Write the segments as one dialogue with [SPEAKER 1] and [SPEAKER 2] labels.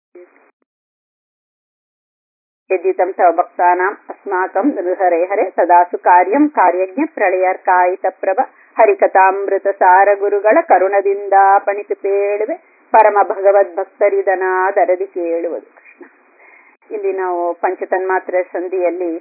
[SPEAKER 1] यद्युतं तव भक्तानाम् अस्माकं नृहरे हरे सदासु ಕಾರ್ಯಂ ಕಾರ್ಯಜ್ಞ ಪ್ರಳಯರ್ಕಾಯಿತ ಪ್ರಭ ಹರಿಕಥಾಮೃತಸಾರ ಗುರುಗಳ ಕರುಣದಿಂದ ಪಣಿತು ಪೇಳುವೆ ಪರಮ ಭಗವದ್ ಭಕ್ತರಿದನಾದರದಿ ಕೇಳುವುದು ಕೃಷ್ಣ ಇಲ್ಲಿ ನಾವು ಪಂಚತನ್ಮಾತ್ರ ಸಂಧಿಯಲ್ಲಿ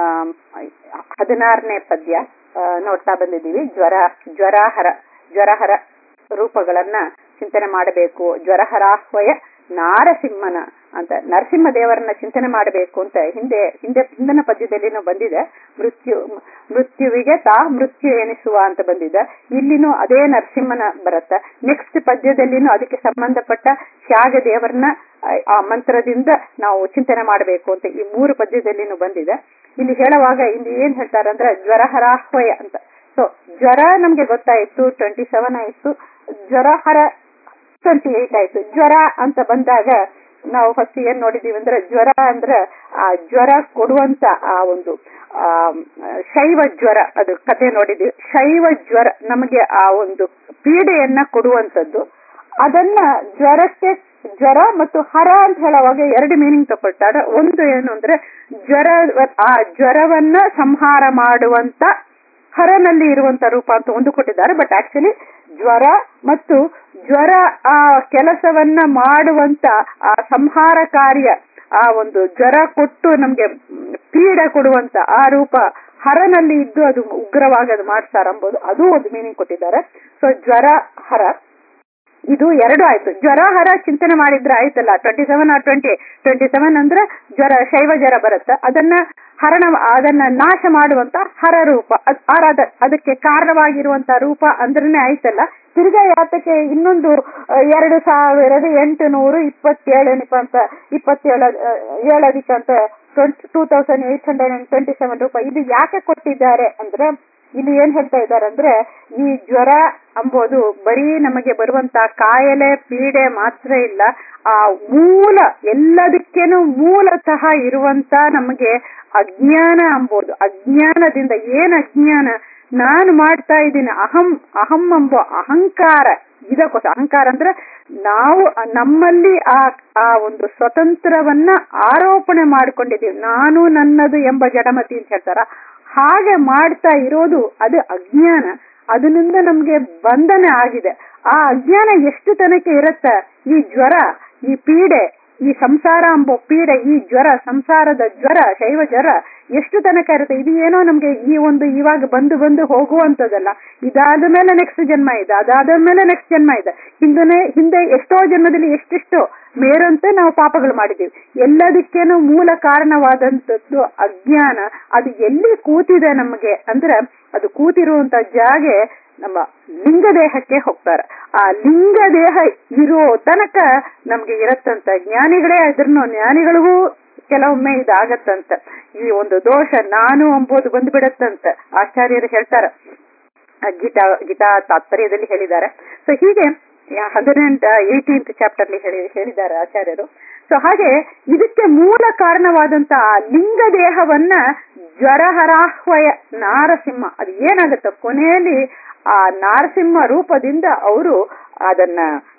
[SPEAKER 1] ಹದಿನಾರನೇ ಪದ್ಯ ನೋಡ್ತಾ ಬಂದಿದ್ದೀವಿ ಜ್ವರ ಜ್ವರಹರ ಜ್ವರಹರ ರೂಪಗಳನ್ನ ಚಿಂತನೆ ಮಾಡಬೇಕು ಜ್ವರಹರಾಹ್ವಯ ನಾರಸಿಂಹನ ಅಂತ ನರಸಿಂಹ ದೇವರನ್ನ ಚಿಂತನೆ ಮಾಡಬೇಕು ಅಂತ ಹಿಂದೆ ಹಿಂದೆ ಹಿಂದಿನ ಪದ್ಯದಲ್ಲಿನೂ ಬಂದಿದೆ ಮೃತ್ಯು ಮೃತ್ಯುವಿಗೆ ತಾ ಮೃತ್ಯು ಎನಿಸುವ ಅಂತ ಬಂದಿದೆ ಇಲ್ಲಿನೂ ಅದೇ ನರಸಿಂಹನ ಬರುತ್ತ ನೆಕ್ಸ್ಟ್ ಪದ್ಯದಲ್ಲಿನೂ ಅದಕ್ಕೆ ಸಂಬಂಧಪಟ್ಟ ತ್ಯಾಗ ದೇವರನ್ನ ಆ ಮಂತ್ರದಿಂದ ನಾವು ಚಿಂತನೆ ಮಾಡಬೇಕು ಅಂತ ಈ ಮೂರು ಪದ್ಯದಲ್ಲಿನೂ ಬಂದಿದೆ ಇಲ್ಲಿ ಹೇಳುವಾಗ ಇಲ್ಲಿ ಏನ್ ಹೇಳ್ತಾರೆ ಅಂದ್ರೆ ಜ್ವರಹರಾಹ್ವಯ ಅಂತ ಸೊ ಜ್ವರ ನಮ್ಗೆ ಗೊತ್ತಾಯ್ತು ಟ್ವೆಂಟಿ ಸೆವೆನ್ ಆಯ್ತು ಜ್ವರಹರ ಟ್ವೆಂಟಿ ಏಟ್ ಆಯ್ತು ಜ್ವರ ಅಂತ ಬಂದಾಗ ನಾವು ಫಸ್ಟ್ ಏನ್ ನೋಡಿದೀವಿ ಅಂದ್ರೆ ಜ್ವರ ಅಂದ್ರೆ ಆ ಜ್ವರ ಕೊಡುವಂತ ಆ ಒಂದು ಆ ಶೈವ ಜ್ವರ ಅದು ಕತೆ ನೋಡಿದೀವಿ ಶೈವ ಜ್ವರ ನಮಗೆ ಆ ಒಂದು ಪೀಡೆಯನ್ನ ಕೊಡುವಂತದ್ದು ಅದನ್ನ ಜ್ವರಕ್ಕೆ ಜ್ವರ ಮತ್ತು ಹರ ಅಂತ ಹೇಳುವಾಗ ಎರಡು ಮೀನಿಂಗ್ ತಗೊಳ್ತಾರೆ ಒಂದು ಏನು ಅಂದ್ರೆ ಜ್ವರ ಆ ಜ್ವರವನ್ನ ಸಂಹಾರ ಮಾಡುವಂತ ಹರನಲ್ಲಿ ಇರುವಂತ ರೂಪ ಅಂತ ಒಂದು ಕೊಟ್ಟಿದ್ದಾರೆ ಬಟ್ ಆಕ್ಚುಲಿ ಜ್ವರ ಮತ್ತು ಜ್ವರ ಆ ಕೆಲಸವನ್ನ ಮಾಡುವಂತ ಆ ಸಂಹಾರ ಕಾರ್ಯ ಆ ಒಂದು ಜ್ವರ ಕೊಟ್ಟು ನಮ್ಗೆ ಪೀಡೆ ಕೊಡುವಂತ ಆ ರೂಪ ಹರನಲ್ಲಿ ಇದ್ದು ಅದು ಉಗ್ರವಾಗಿ ಅದು ಮಾಡ್ತಾರ ಎಂಬುದು ಅದು ಒಂದು ಮೀನಿಂಗ್ ಕೊಟ್ಟಿದ್ದಾರೆ ಸೊ ಜ್ವರ ಹರ ಇದು ಎರಡು ಆಯ್ತು ಜ್ವರ ಹರ ಚಿಂತನೆ ಮಾಡಿದ್ರೆ ಆಯ್ತಲ್ಲ twenty seven or twenty twenty seven ಅಂದ್ರೆ ಜ್ವರ ಶೈವ ಜ್ವರ ಬರುತ್ತೆ ಅದನ್ನ ಹರಣ ಅದನ್ನ ನಾಶ ಮಾಡುವಂತ ಹರ ರೂಪ ಅದಕ್ಕೆ ಕಾರಣವಾಗಿರುವಂತ ರೂಪ ಅಂದ್ರೇನೆ ಆಯ್ತಲ್ಲ ತಿರ್ಗಾ ಯಾತಕ್ಕೆ ಇನ್ನೊಂದು ಎರಡು ಸಾವಿರದ ಎಂಟು ನೂರು ಇಪ್ಪತ್ತೇಳನಿಕ ಅಂತ ಇಪ್ಪತ್ತೇಳು ಏಳದಿಕ್ಕ ಅಂತ twenty two thousand eight hundred and twenty seven ರೂಪಾಯಿ ಇದು ಯಾಕೆ ಕೊಟ್ಟಿದ್ದಾರೆ ಅಂದ್ರೆ ಇಲ್ಲಿ ಏನ್ ಹೇಳ್ತಾ ಇದ್ದಾರೆ ಅಂದ್ರೆ ಈ ಜ್ವರ ಅಂಬೋದು ಬರೀ ನಮಗೆ ಬರುವಂತ ಕಾಯಿಲೆ ಪೀಡೆ ಮಾತ್ರ ಇಲ್ಲ ಆ ಮೂಲ ಎಲ್ಲದಕ್ಕೇನು ಮೂಲತಃ ಇರುವಂತ ನಮಗೆ ಅಜ್ಞಾನ ಅಂಬೋದು ಅಜ್ಞಾನದಿಂದ ಏನ್ ಅಜ್ಞಾನ ನಾನು ಮಾಡ್ತಾ ಇದ್ದೀನಿ ಅಹಂ ಅಹಂ ಎಂಬ ಅಹಂಕಾರ ಇದಕ್ಕೋಸ್ಕರ ಅಹಂಕಾರ ಅಂದ್ರೆ ನಾವು ನಮ್ಮಲ್ಲಿ ಆ ಆ ಒಂದು ಸ್ವತಂತ್ರವನ್ನ ಆರೋಪಣೆ ಮಾಡ್ಕೊಂಡಿದ್ದೀವಿ ನಾನು ನನ್ನದು ಎಂಬ ಜಡಮತಿ ಅಂತ ಹೇಳ್ತಾರ ಹಾಗೆ ಮಾಡ್ತಾ ಇರೋದು ಅದು ಅಜ್ಞಾನ ಅದರಿಂದ ನಮ್ಗೆ ಬಂಧನ ಆಗಿದೆ ಆ ಅಜ್ಞಾನ ಎಷ್ಟು ತನಕ ಇರತ್ತ ಈ ಜ್ವರ ಈ ಪೀಡೆ ಈ ಸಂಸಾರ ಎಂಬ ಪೀಡೆ ಈ ಜ್ವರ ಸಂಸಾರದ ಜ್ವರ ಶೈವ ಜ್ವರ ಎಷ್ಟು ತನಕ ಇರುತ್ತೆ ಇದು ಏನೋ ನಮ್ಗೆ ಈ ಒಂದು ಇವಾಗ ಬಂದು ಬಂದು ಹೋಗುವಂತದಲ್ಲ ಇದಾದ ಮೇಲೆ ನೆಕ್ಸ್ಟ್ ಜನ್ಮ ಇದೆ ಅದಾದ ಮೇಲೆ ನೆಕ್ಸ್ಟ್ ಜನ್ಮ ಇದೆ ಹಿಂದನೆ ಹಿಂದೆ ಎಷ್ಟೋ ಜನ್ಮದಲ್ಲಿ ಎಷ್ಟೆಷ್ಟು ಮೇರಂತೆ ನಾವು ಪಾಪಗಳು ಮಾಡಿದ್ದೀವಿ ಎಲ್ಲದಕ್ಕೇನು ಮೂಲ ಕಾರಣವಾದಂಥದ್ದು ಅಜ್ಞಾನ ಅದು ಎಲ್ಲಿ ಕೂತಿದೆ ನಮಗೆ ಅಂದ್ರೆ ಅದು ಕೂತಿರುವಂತ ಜಾಗೆ ನಮ್ಮ ಲಿಂಗ ದೇಹಕ್ಕೆ ಹೋಗ್ತಾರೆ ಆ ಲಿಂಗ ದೇಹ ಇರೋ ತನಕ ನಮ್ಗೆ ಇರತ್ತಂತ ಜ್ಞಾನಿಗಳೇ ಅದ್ರನ್ನು ಜ್ಞಾನಿಗಳಿಗೂ ಕೆಲವೊಮ್ಮೆ ಇದಾಗತ್ತಂತ ಈ ಒಂದು ದೋಷ ನಾನು ಎಂಬುದು ಬಂದ್ಬಿಡತ್ತಂತ ಆಚಾರ್ಯರು ಹೇಳ್ತಾರ ಗೀತಾ ಗೀತಾ ತಾತ್ಪರ್ಯದಲ್ಲಿ ಹೇಳಿದ್ದಾರೆ ಸೊ ಹೀಗೆ ಹದಿನೆಂಟ ಏಯ್ಟೀನ್ತ್ ಚಾಪ್ಟರ್ ಹೇಳಿ ಹೇಳಿದ್ದಾರೆ ಆಚಾರ್ಯರು ಸೊ ಹಾಗೆ ಇದಕ್ಕೆ ಮೂಲ ಕಾರಣವಾದಂತ ಆ ಲಿಂಗ ದೇಹವನ್ನ ಜ್ವರಹರಾಹ್ವಯ ನಾರಸಿಂಹ ಅದು ಏನಾಗುತ್ತೆ ಕೊನೆಯಲ್ಲಿ ಆ ನಾರಸಿಂಹ ರೂಪದಿಂದ ಅವರು ಅದನ್ನ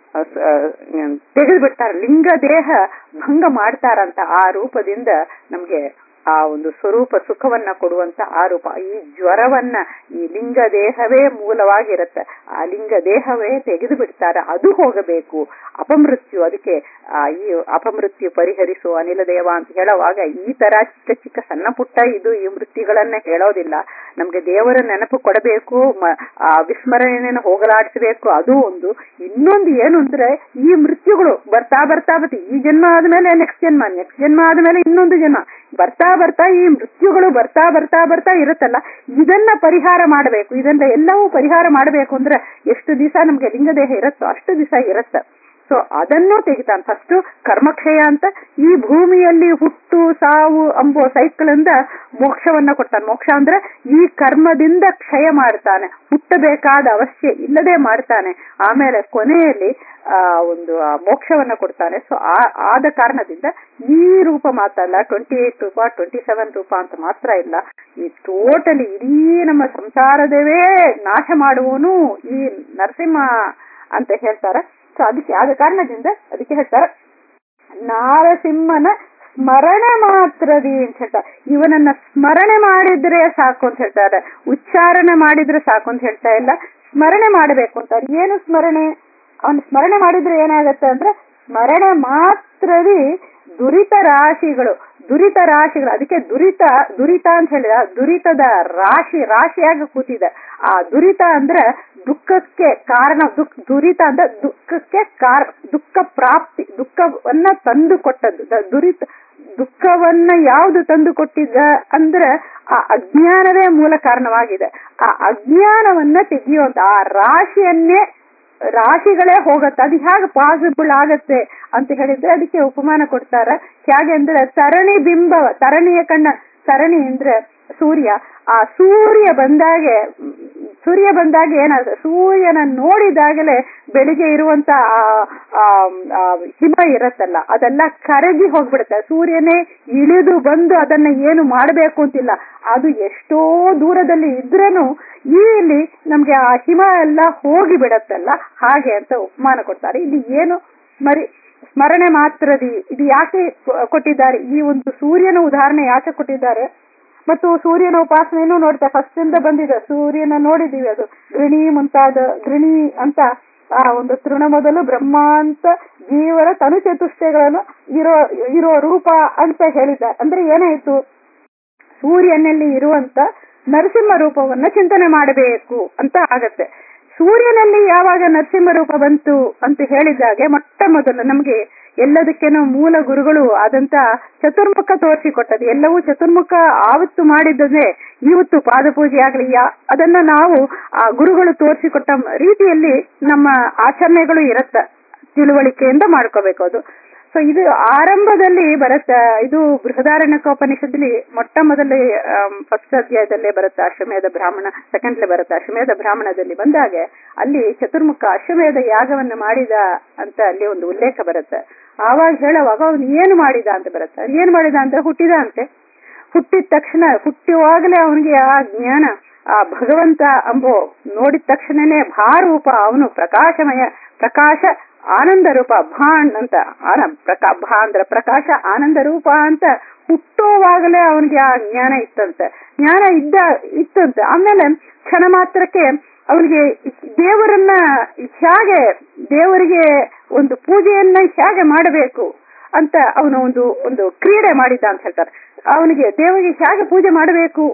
[SPEAKER 1] ತೆಗೆದು ಬಿಡ್ತಾರೆ ಲಿಂಗ ದೇಹ ಭಂಗ ಮಾಡ್ತಾರಂತ ಆ ರೂಪದಿಂದ ನಮ್ಗೆ ಆ ಒಂದು ಸ್ವರೂಪ ಸುಖವನ್ನ ಕೊಡುವಂತ ಆ ರೂಪ ಈ ಜ್ವರವನ್ನ ಈ ಲಿಂಗ ದೇಹವೇ ಮೂಲವಾಗಿರುತ್ತೆ ಆ ಲಿಂಗ ದೇಹವೇ ತೆಗೆದು ಬಿಡ್ತಾರೆ ಅದು ಹೋಗಬೇಕು ಅಪಮೃತ್ಯು ಅದಕ್ಕೆ ಆ ಈ ಅಪಮೃತ್ಯು ಪರಿಹರಿಸು ಅನಿಲ ದೇವ ಅಂತ ಹೇಳುವಾಗ ಈ ತರ ಚಿಕ್ಕ ಚಿಕ್ಕ ಸಣ್ಣ ಪುಟ್ಟ ಇದು ಈ ಮೃತ್ಯುಗಳನ್ನ ಹೇಳೋದಿಲ್ಲ ನಮ್ಗೆ ದೇವರ ನೆನಪು ಕೊಡಬೇಕು ಆ ವಿಸ್ಮರಣೆಯನ್ನು ಹೋಗಲಾಡಿಸಬೇಕು ಅದು ಒಂದು ಇನ್ನೊಂದು ಏನು ಅಂದ್ರೆ ಈ ಮೃತ್ಯುಗಳು ಬರ್ತಾ ಬರ್ತಾ ಬರ್ತಿ ಈ ಜನ್ಮ ಆದ್ಮೇಲೆ ನೆಕ್ಸ್ಟ್ ಜನ್ಮ ನೆಕ್ಸ್ಟ್ ಜನ್ಮ ಆದ್ಮೇಲೆ ಇನ್ನೊಂದು ಜನ್ಮ ಬರ್ತಾ ಬರ್ತಾ ಈ ಮೃತ್ಯುಗಳು ಬರ್ತಾ ಬರ್ತಾ ಬರ್ತಾ ಇರುತ್ತಲ್ಲ ಇದನ್ನ ಪರಿಹಾರ ಮಾಡಬೇಕು ಇದನ್ನ ಎಲ್ಲವೂ ಪರಿಹಾರ ಮಾಡಬೇಕು ಅಂದ್ರೆ ಎಷ್ಟು ದಿವಸ ನಮ್ಗೆ ಲಿಂಗದೇಹ ಇರುತ್ತೋ ಅಷ್ಟು ದಿವಸ ಇರುತ್ತೆ ಸೊ ಅದನ್ನು ತೆಗಿತಾನೆ ಫಸ್ಟ್ ಕರ್ಮಕ್ಷಯ ಅಂತ ಈ ಭೂಮಿಯಲ್ಲಿ ಹುಟ್ಟು ಸಾವು ಅಂಬೋ ಸೈಕಲ್ ಇಂದ ಮೋಕ್ಷವನ್ನ ಕೊಡ್ತಾನೆ ಮೋಕ್ಷ ಅಂದ್ರೆ ಈ ಕರ್ಮದಿಂದ ಕ್ಷಯ ಮಾಡ್ತಾನೆ ಹುಟ್ಟಬೇಕಾದ ಅವಶ್ಯ ಇಲ್ಲದೆ ಮಾಡ್ತಾನೆ ಆಮೇಲೆ ಕೊನೆಯಲ್ಲಿ ಆ ಒಂದು ಆ ಮೋಕ್ಷವನ್ನ ಕೊಡ್ತಾನೆ ಸೊ ಆದ ಕಾರಣದಿಂದ ಈ ರೂಪ ಮಾತ್ರ ಅಲ್ಲ ಟ್ವೆಂಟಿ ಏಟ್ ರೂಪ ಟ್ವೆಂಟಿ ಸೆವೆನ್ ರೂಪ ಅಂತ ಮಾತ್ರ ಇಲ್ಲ ಈ ಟೋಟಲಿ ಇಡೀ ನಮ್ಮ ಸಂಸಾರದವೇ ನಾಶ ಮಾಡುವನು ಈ ನರಸಿಂಹ ಅಂತ ಹೇಳ್ತಾರೆ ಸೊ ಅದಕ್ಕೆ ಆದ ಕಾರಣದಿಂದ ಅದಕ್ಕೆ ಹೇಳ್ತಾರೆ ನಾರಸಿಂಹನ ಸ್ಮರಣೆ ಮಾತ್ರದಿ ಅಂತ ಹೇಳ್ತಾರೆ ಇವನನ್ನ ಸ್ಮರಣೆ ಮಾಡಿದ್ರೆ ಸಾಕು ಅಂತ ಹೇಳ್ತಾರೆ ಉಚ್ಚಾರಣೆ ಮಾಡಿದ್ರೆ ಸಾಕು ಅಂತ ಹೇಳ್ತಾ ಇಲ್ಲ ಸ್ಮರಣೆ ಮಾಡಬೇಕು ಅಂತಾರೆ ಏನು ಸ್ಮರಣೆ ಅವನು ಸ್ಮರಣೆ ಮಾಡಿದ್ರೆ ಏನಾಗತ್ತೆ ಅಂದ್ರೆ ಸ್ಮರಣೆ ಮಾತ್ರದಿ ದುರಿತ ರಾಶಿಗಳು ದುರಿತ ರಾಶಿಗಳು ಅದಕ್ಕೆ ದುರಿತ ದುರಿತ ಅಂತ ಹೇಳಿದ ದುರಿತದ ರಾಶಿ ರಾಶಿಯಾಗಿ ಕೂತಿದೆ ಆ ದುರಿತ ಅಂದ್ರೆ ದುಃಖಕ್ಕೆ ಕಾರಣ ದುಃಖ ದುರಿತ ಅಂದ್ರೆ ದುಃಖಕ್ಕೆ ಕಾರ ದುಃಖ ಪ್ರಾಪ್ತಿ ದುಃಖವನ್ನ ತಂದು ಕೊಟ್ಟದ್ದು ದ- ದುರಿತ ದುಃಖವನ್ನ ಯಾವುದು ತಂದು ಕೊಟ್ಟಿದ್ದ ಅಂದ್ರೆ ಆ ಅಜ್ಞಾನವೇ ಮೂಲ ಕಾರಣವಾಗಿದೆ ಆ ಅಜ್ಞಾನವನ್ನ ತೆಗೆಯುವಂತ ಆ ರಾಶಿಯನ್ನೇ ರಾಶಿಗಳೇ ಹೋಗತ್ತೆ ಅದು ಹೇಗೆ ಪಾಸಿಬಲ್ ಆಗತ್ತೆ ಅಂತ ಹೇಳಿದ್ರೆ ಅದಕ್ಕೆ ಉಪಮಾನ ಕೊಡ್ತಾರ ಹೇಗೆ ಅಂದ್ರೆ ತರಣಿ ಬಿಂಬವ ತರಣಿಯ ಕಣ್ಣ ತರಣಿ ಅಂದ್ರೆ ಸೂರ್ಯ ಆ ಸೂರ್ಯ ಬಂದಾಗೆ ಸೂರ್ಯ ಬಂದಾಗ ಏನಾಗುತ್ತೆ ಸೂರ್ಯನ ನೋಡಿದಾಗಲೇ ಬೆಳಿಗ್ಗೆ ಇರುವಂತ ಆ, ಆ, ಆ, ಹಿಮ ಇರತ್ತಲ್ಲ ಅದೆಲ್ಲ ಕರಗಿ ಹೋಗ್ಬಿಡುತ್ತೆ ಸೂರ್ಯನೇ ಇಳಿದು ಬಂದು ಅದನ್ನ ಏನು ಮಾಡಬೇಕು ಅಂತಿಲ್ಲ ಅದು ಎಷ್ಟೋ ದೂರದಲ್ಲಿ ಇದ್ರೇನು ಇಲ್ಲಿ ನಮ್ಗೆ ಆ ಹಿಮ ಎಲ್ಲ ಹೋಗಿ ಬಿಡತ್ತಲ್ಲ ಹಾಗೆ ಅಂತ ಉಪಮಾನ ಕೊಡ್ತಾರೆ ಇದು ಏನು ಸ್ಮರಿ ಸ್ಮರಣೆ ಮಾತ್ರದಿ ಇದು ಯಾಕೆ ಕೊ- ಕೊಟ್ಟಿದ್ದಾರೆ ಈ ಒಂದು ಸೂರ್ಯನ ಉದಾಹರಣೆ ಯಾಕೆ ಕೊಟ್ಟಿದ್ದಾರೆ ಮತ್ತು ಸೂರ್ಯನ ಉಪಾಸನೆಯನ್ನು ನೋಡ್ತಾ ಫಸ್ಟ್ ಇಂದ ಬಂದಿದೆ ಸೂರ್ಯನ ನೋಡಿದೀವಿ ಅದು ಗೃಣಿ ಮುಂತಾದ ಗೃಣಿ ಅಂತ ಆ ಒಂದು ತೃಣ ಮೊದಲು ಬ್ರಹ್ಮಾಂತ ಜೀವನ ತನು ಚತುಷ್ಟಯಗಳನ್ನು ಇರೋ ಇರೋ ರೂಪ ಅಂತ ಹೇಳಿದ್ದಾರೆ ಅಂದ್ರೆ ಏನಾಯ್ತು ಸೂರ್ಯನಲ್ಲಿ ಇರುವಂತ ನರಸಿಂಹ ರೂಪವನ್ನ ಚಿಂತನೆ ಮಾಡಬೇಕು ಅಂತ ಆಗತ್ತೆ ಸೂರ್ಯನಲ್ಲಿ ಯಾವಾಗ ನರಸಿಂಹ ರೂಪ ಬಂತು ಅಂತ ಹೇಳಿದಾಗೆ ಮೊಟ್ಟ ಮೊದಲು ನಮಗೆ ಎಲ್ಲದಕ್ಕೇನೋ ಮೂಲ ಗುರುಗಳು ಆದಂತ ಚತುರ್ಮುಖ ತೋರಿಸಿಕೊಟ್ಟದ್ದು ಎಲ್ಲವೂ ಚತುರ್ಮುಖ ಆವತ್ತು ಮಾಡಿದ್ದದೇ ಇವತ್ತು ಪಾದಪೂಜೆ ಆಗ್ಲಿ ಯಾ ಅದನ್ನ ನಾವು ಆ ಗುರುಗಳು ತೋರಿಸಿಕೊಟ್ಟ ರೀತಿಯಲ್ಲಿ ನಮ್ಮ ಆಚರಣೆಗಳು ಇರತ್ತ ತಿಳುವಳಿಕೆಯಿಂದ ಮಾಡ್ಕೋಬೇಕು ಅದು ಸೊ ಇದು ಆರಂಭದಲ್ಲಿ ಬರುತ್ತೆ ಇದು ಬೃಹದಾರಣ್ಯಕೋಪನಿಷತ್ತಲ್ಲಿ ಮೊಟ್ಟ ಮೊದಲೇ ಫಸ್ಟ್ ಅಧ್ಯಾಯದಲ್ಲೇ ಬರುತ್ತೆ ಅಶ್ವಮೇಧ ಬ್ರಾಹ್ಮಣ ಸೆಕೆಂಡ್ಲೆ ಬರುತ್ತೆ ಅಶ್ವಮೇಧ ಬ್ರಾಹ್ಮಣದಲ್ಲಿ ಬಂದಾಗೆ ಅಲ್ಲಿ ಚತುರ್ಮುಖ ಅಶ್ವಮೇಧ ಯಾಗವನ್ನ ಮಾಡಿದ ಅಂತ ಅಲ್ಲಿ ಒಂದು ಉಲ್ಲೇಖ ಬರುತ್ತೆ ಆವಾಗ ಹೇಳುವಾಗ ಅವನು ಏನು ಮಾಡಿದ ಅಂತ ಬರುತ್ತೆ ಅವ್ನು ಏನ್ ಮಾಡಿದ ಅಂತ ಹುಟ್ಟಿದ ಅಂತೆ ಹುಟ್ಟಿದ ತಕ್ಷಣ ಹುಟ್ಟುವಾಗಲೇ ಅವನಿಗೆ ಆ ಜ್ಞಾನ ಆ ಭಗವಂತ ಅಂಬೋ ನೋಡಿದ ತಕ್ಷಣನೇ ಭಾರೂಪ ಅವನು ಪ್ರಕಾಶಮಯ ಪ್ರಕಾಶ ಆನಂದ ರೂಪ ಭಾಣ್ ಅಂತ ಆನ ಪ್ರಕಾ ಭಾ ಅಂದ್ರೆ ಪ್ರಕಾಶ ಆನಂದ ರೂಪ ಅಂತ ಹುಟ್ಟುವಾಗಲೇ ಅವನಿಗೆ ಆ ಜ್ಞಾನ ಇತ್ತಂತೆ ಜ್ಞಾನ ಇದ್ದ ಇತ್ತಂತೆ ಆಮೇಲೆ ಕ್ಷಣ ಮಾತ್ರಕ್ಕೆ ಅವನಿಗೆ ದೇವರನ್ನ ಹೇಗೆ ದೇವರಿಗೆ ಒಂದು ಪೂಜೆಯನ್ನ ಹೇಗೆ ಮಾಡಬೇಕು ಅಂತ ಅವನು ಒಂದು ಒಂದು ಕ್ರೀಡೆ ಮಾಡಿದ್ದ ಅಂತ ಹೇಳ್ತಾರೆ ಅವನಿಗೆ ದೇವರಿಗೆ ಹೇಗೆ ಪೂಜೆ ಮಾಡಬೇಕು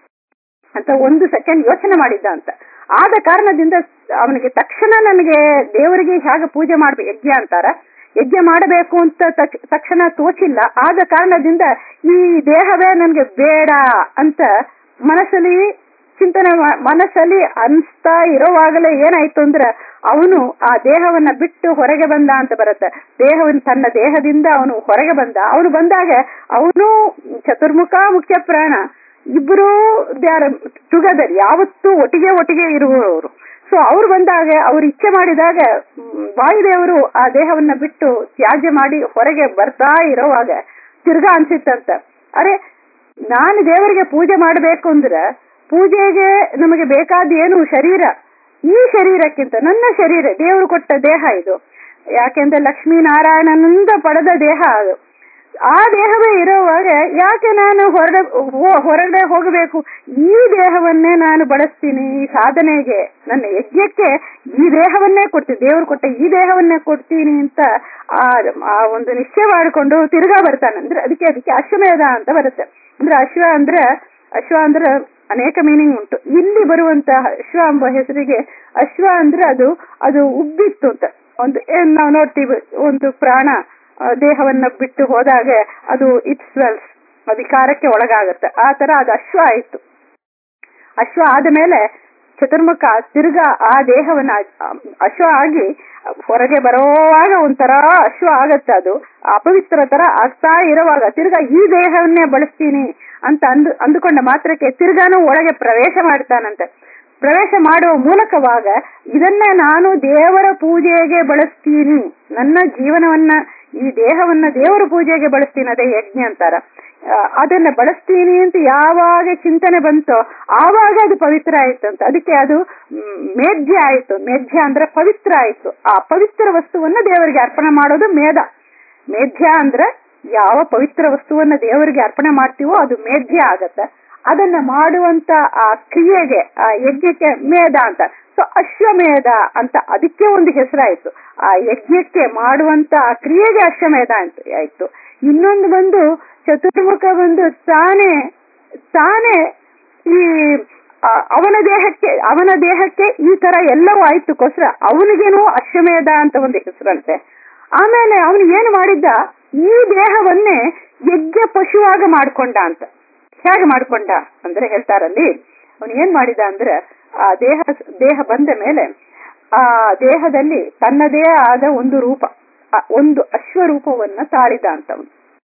[SPEAKER 1] ಅಂತ ಒಂದು ಸೆಕೆಂಡ್ ಯೋಚನೆ ಮಾಡಿದ್ದ ಅಂತ ಆದ ಕಾರಣದಿಂದ ಅವನಿಗೆ ತಕ್ಷಣ ನನಗೆ ದೇವರಿಗೆ ಹೇಗೆ ಪೂಜೆ ಮಾಡ್ಬೇಕು ಯಜ್ಞ ಅಂತಾರ ಯಜ್ಞ ಮಾಡಬೇಕು ಅಂತ ತಕ್- ತಕ್ಷಣ ತೋಚಿಲ್ಲ ಆದ ಕಾರಣದಿಂದ ಈ ದೇಹವೇ ನನಗೆ ಬೇಡ ಅಂತ ಮನಸ್ಸಲ್ಲಿ ಚಿಂತನೆ ಮಾ- ಮನಸ್ಸಲ್ಲಿ ಅನ್ಸ್ತಾ ಇರೋವಾಗಲೇ ಏನಾಯ್ತು ಅಂದ್ರೆ ಅವನು ಆ ದೇಹವನ್ನ ಬಿಟ್ಟು ಹೊರಗೆ ಬಂದ ಅಂತ ಬರುತ್ತೆ ದೇಹವನ್ನು ತನ್ನ ದೇಹದಿಂದ ಅವನು ಹೊರಗೆ ಬಂದ ಅವನು ಬಂದಾಗ ಅವನು ಚತುರ್ಮುಖ ಮುಖ್ಯ ಪ್ರಾಣ ಇಬ್ಬರು ದೇ ಆರ್ ಟುಗೆದರ್ ಯಾವತ್ತೂ ಒಟ್ಟಿಗೆ ಒಟ್ಟಿಗೆ ಇರುವವರು ಸೊ ಅವ್ರು ಬಂದಾಗ ಅವ್ರು ಇಚ್ಛೆ ಮಾಡಿದಾಗ ಮ್, ವಾಯುದೇವರು ಆ ದೇಹವನ್ನ ಬಿಟ್ಟು ತ್ಯಾಜ್ಯ ಮಾಡಿ ಹೊರಗೆ ಬರ್ತಾ ಇರೋವಾಗ ತಿರ್ಗಾ ಅನ್ಸಿತ್ತಂತ ಅರೆ ನಾನು ದೇವರಿಗೆ ಪೂಜೆ ಮಾಡಬೇಕು ಅಂದ್ರೆ ಪೂಜೆಗೆ ನಮಗೆ ಬೇಕಾದ ಏನು ಶರೀರ ಈ ಶರೀರಕ್ಕಿಂತ ನನ್ನ ಶರೀರ ದೇವರು ಕೊಟ್ಟ ದೇಹ ಇದು ಯಾಕೆಂದ್ರೆ ಲಕ್ಷ್ಮೀನಾರಾಯಣನಿಂದ ಪಡೆದ ದೇಹ ಅದು ಆ ದೇಹವೇ ಇರುವಾಗ ಯಾಕೆ ನಾನು ಹೊರಡೆ ಹೋ- ಹೊರಗಡೆ ಹೋಗಬೇಕು ಈ ದೇಹವನ್ನೇ ನಾನು ಬಳಸ್ತೀನಿ ಈ ಸಾಧನೆಗೆ ನನ್ನ ಯಜ್ಞಕ್ಕೆ ಈ ದೇಹವನ್ನೇ ಕೊಡ್ತೀನಿ ದೇವರು ಕೊಟ್ಟ ಈ ದೇಹವನ್ನೇ ಕೊಡ್ತೀನಿ ಅಂತ ಆ ಆ ಒಂದು ನಿಶ್ಚಯ ಮಾಡಿಕೊಂಡು ತಿರ್ಗಾ ಬರ್ತಾನೆ ಅಂದ್ರೆ ಅದಕ್ಕೆ ಅದಕ್ಕೆ ಅಶ್ವಮೇಧ ಅಂತ ಬರುತ್ತೆ ಅಂದ್ರೆ ಅಶ್ವ ಅಂದ್ರೆ ಅಶ್ವ ಅಂದ್ರೆ ಅನೇಕ ಮೀನಿಂಗ್ ಉಂಟು ಇಲ್ಲಿ ಬರುವಂತಹ ಅಶ್ವ ಎಂಬ ಹೆಸರಿಗೆ ಅಶ್ವ ಅಂದ್ರೆ ಅದು ಅದು ಉಬ್ಬಿತ್ತು ಅಂತ ಒಂದು ಏನ್ ನಾವು ನೋಡ್ತೀವಿ ಒಂದು ಪ್ರಾಣ ಆ, ದೇಹವನ್ನ ಬಿಟ್ಟು ಹೋದಾಗ ಅದು ಇಟ್ ಸ್ವೆಲ್ಸ್ ಅಧಿಕಾರಕ್ಕೆ ಒಳಗಾಗತ್ತೆ ಆ ತರ ಅದು ಅಶ್ವ ಆಯ್ತು ಅಶ್ವ ಆದ ಮೇಲೆ ಚತುರ್ಮುಖ ತಿರ್ಗಾ ಆ ದೇಹವನ್ನ ಆ, ಅಶ್ವ ಆಗಿ ಹೊರಗೆ ಬರೋವಾಗ ಒಂಥರ ಅಶ್ವ ಆಗತ್ತೆ ಅದು ಅಪವಿತ್ರ ತರ ಆಗ್ತಾ ಇರುವಾಗ ತಿರ್ಗಾ ಈ ದೇಹವನ್ನೇ ಬಳಸ್ತೀನಿ ಅಂತ ಅಂದು ಅಂದುಕೊಂಡ ಮಾತ್ರಕ್ಕೆ ತಿರ್ಗಾನು ಒಳಗೆ ಪ್ರವೇಶ ಮಾಡ್ತಾನಂತೆ ಪ್ರವೇಶ ಮಾಡುವ ಮೂಲಕವಾಗ ಇದನ್ನ ನಾನು ದೇವರ ಪೂಜೆಗೆ ಬಳಸ್ತೀನಿ ನನ್ನ ಜೀವನವನ್ನ ಈ ದೇಹವನ್ನ ದೇವರ ಪೂಜೆಗೆ ಬಳಸ್ತೀನಿ ಅದೇ ಯಜ್ಞ ಅಂತಾರ ಆ, ಅದನ್ನ ಬಳಸ್ತೀನಿ ಅಂತ ಯಾವಾಗ ಚಿಂತನೆ ಬಂತೋ ಆವಾಗ ಅದು ಪವಿತ್ರ ಆಯ್ತು ಅಂತ ಅದಕ್ಕೆ ಅದು ಮ್, ಮೇಧ್ಯ ಆಯ್ತು ಮೇಧ್ಯ ಅಂದ್ರೆ ಪವಿತ್ರ ಆಯ್ತು ಆ ಪವಿತ್ರ ವಸ್ತುವನ್ನ ದೇವರಿಗೆ ಅರ್ಪಣೆ ಮಾಡೋದು ಮೇಧ ಮೇಧ್ಯ ಅಂದ್ರೆ ಯಾವ ಪವಿತ್ರ ವಸ್ತುವನ್ನ ದೇವರಿಗೆ ಅರ್ಪಣೆ ಮಾಡ್ತೀವೋ ಅದು ಮೇಧ್ಯ ಆಗತ್ತ ಅದನ್ನ ಮಾಡುವಂತ ಆ ಕ್ರಿಯೆಗೆ ಆ ಯಜ್ಞಕ್ಕೆ ಮೇಧ ಅಂತ ಸೊ ಅಶ್ವಮೇಧ ಅಂತ ಅದಕ್ಕೆ ಒಂದು ಹೆಸರಾಯ್ತು ಆ ಯಜ್ಞಕ್ಕೆ ಮಾಡುವಂತ ಆ ಕ್ರಿಯೆಗೆ ಅಶ್ವಮೇಧ ಅಂತ ಆಯ್ತು ಇನ್ನೊಂದು ಬಂದು ಚತುರ್ಮುಖ ಬಂದು ತಾನೇ ತಾನೇ ಈ ಆ, ಅವನ ದೇಹಕ್ಕೆ ಅವನ ದೇಹಕ್ಕೆ ಈ ತರ ಎಲ್ಲವೂ ಆಯ್ತುಕೋಸ್ಕರ ಅವನಿಗೇನು ಅಶ್ವಮೇಧ ಅಂತ ಒಂದು ಹೆಸರಂತೆ ಆಮೇಲೆ ಅವನು ಏನು ಮಾಡಿದ್ದ ಈ ದೇಹವನ್ನೇ ಯಜ್ಞ ಪಶುವಾಗ ಮಾಡ್ಕೊಂಡ ಅಂತ ಹೇಗೆ ಮಾಡ್ಕೊಂಡ ಅಂದ್ರೆ ಹೇಳ್ತಾರಲ್ಲಿ ಅವನು ಏನ್ ಮಾಡಿದ ಅಂದ್ರೆ ಆ ದೇಹ ದೇಹ ಬಂದ ಮೇಲೆ ಆ ದೇಹದಲ್ಲಿ ತನ್ನದೇ ಆದ ಒಂದು ರೂಪ ಆ ಒಂದು ಅಶ್ವರೂಪವನ್ನ ತಾಳಿದ ಅಂತವನು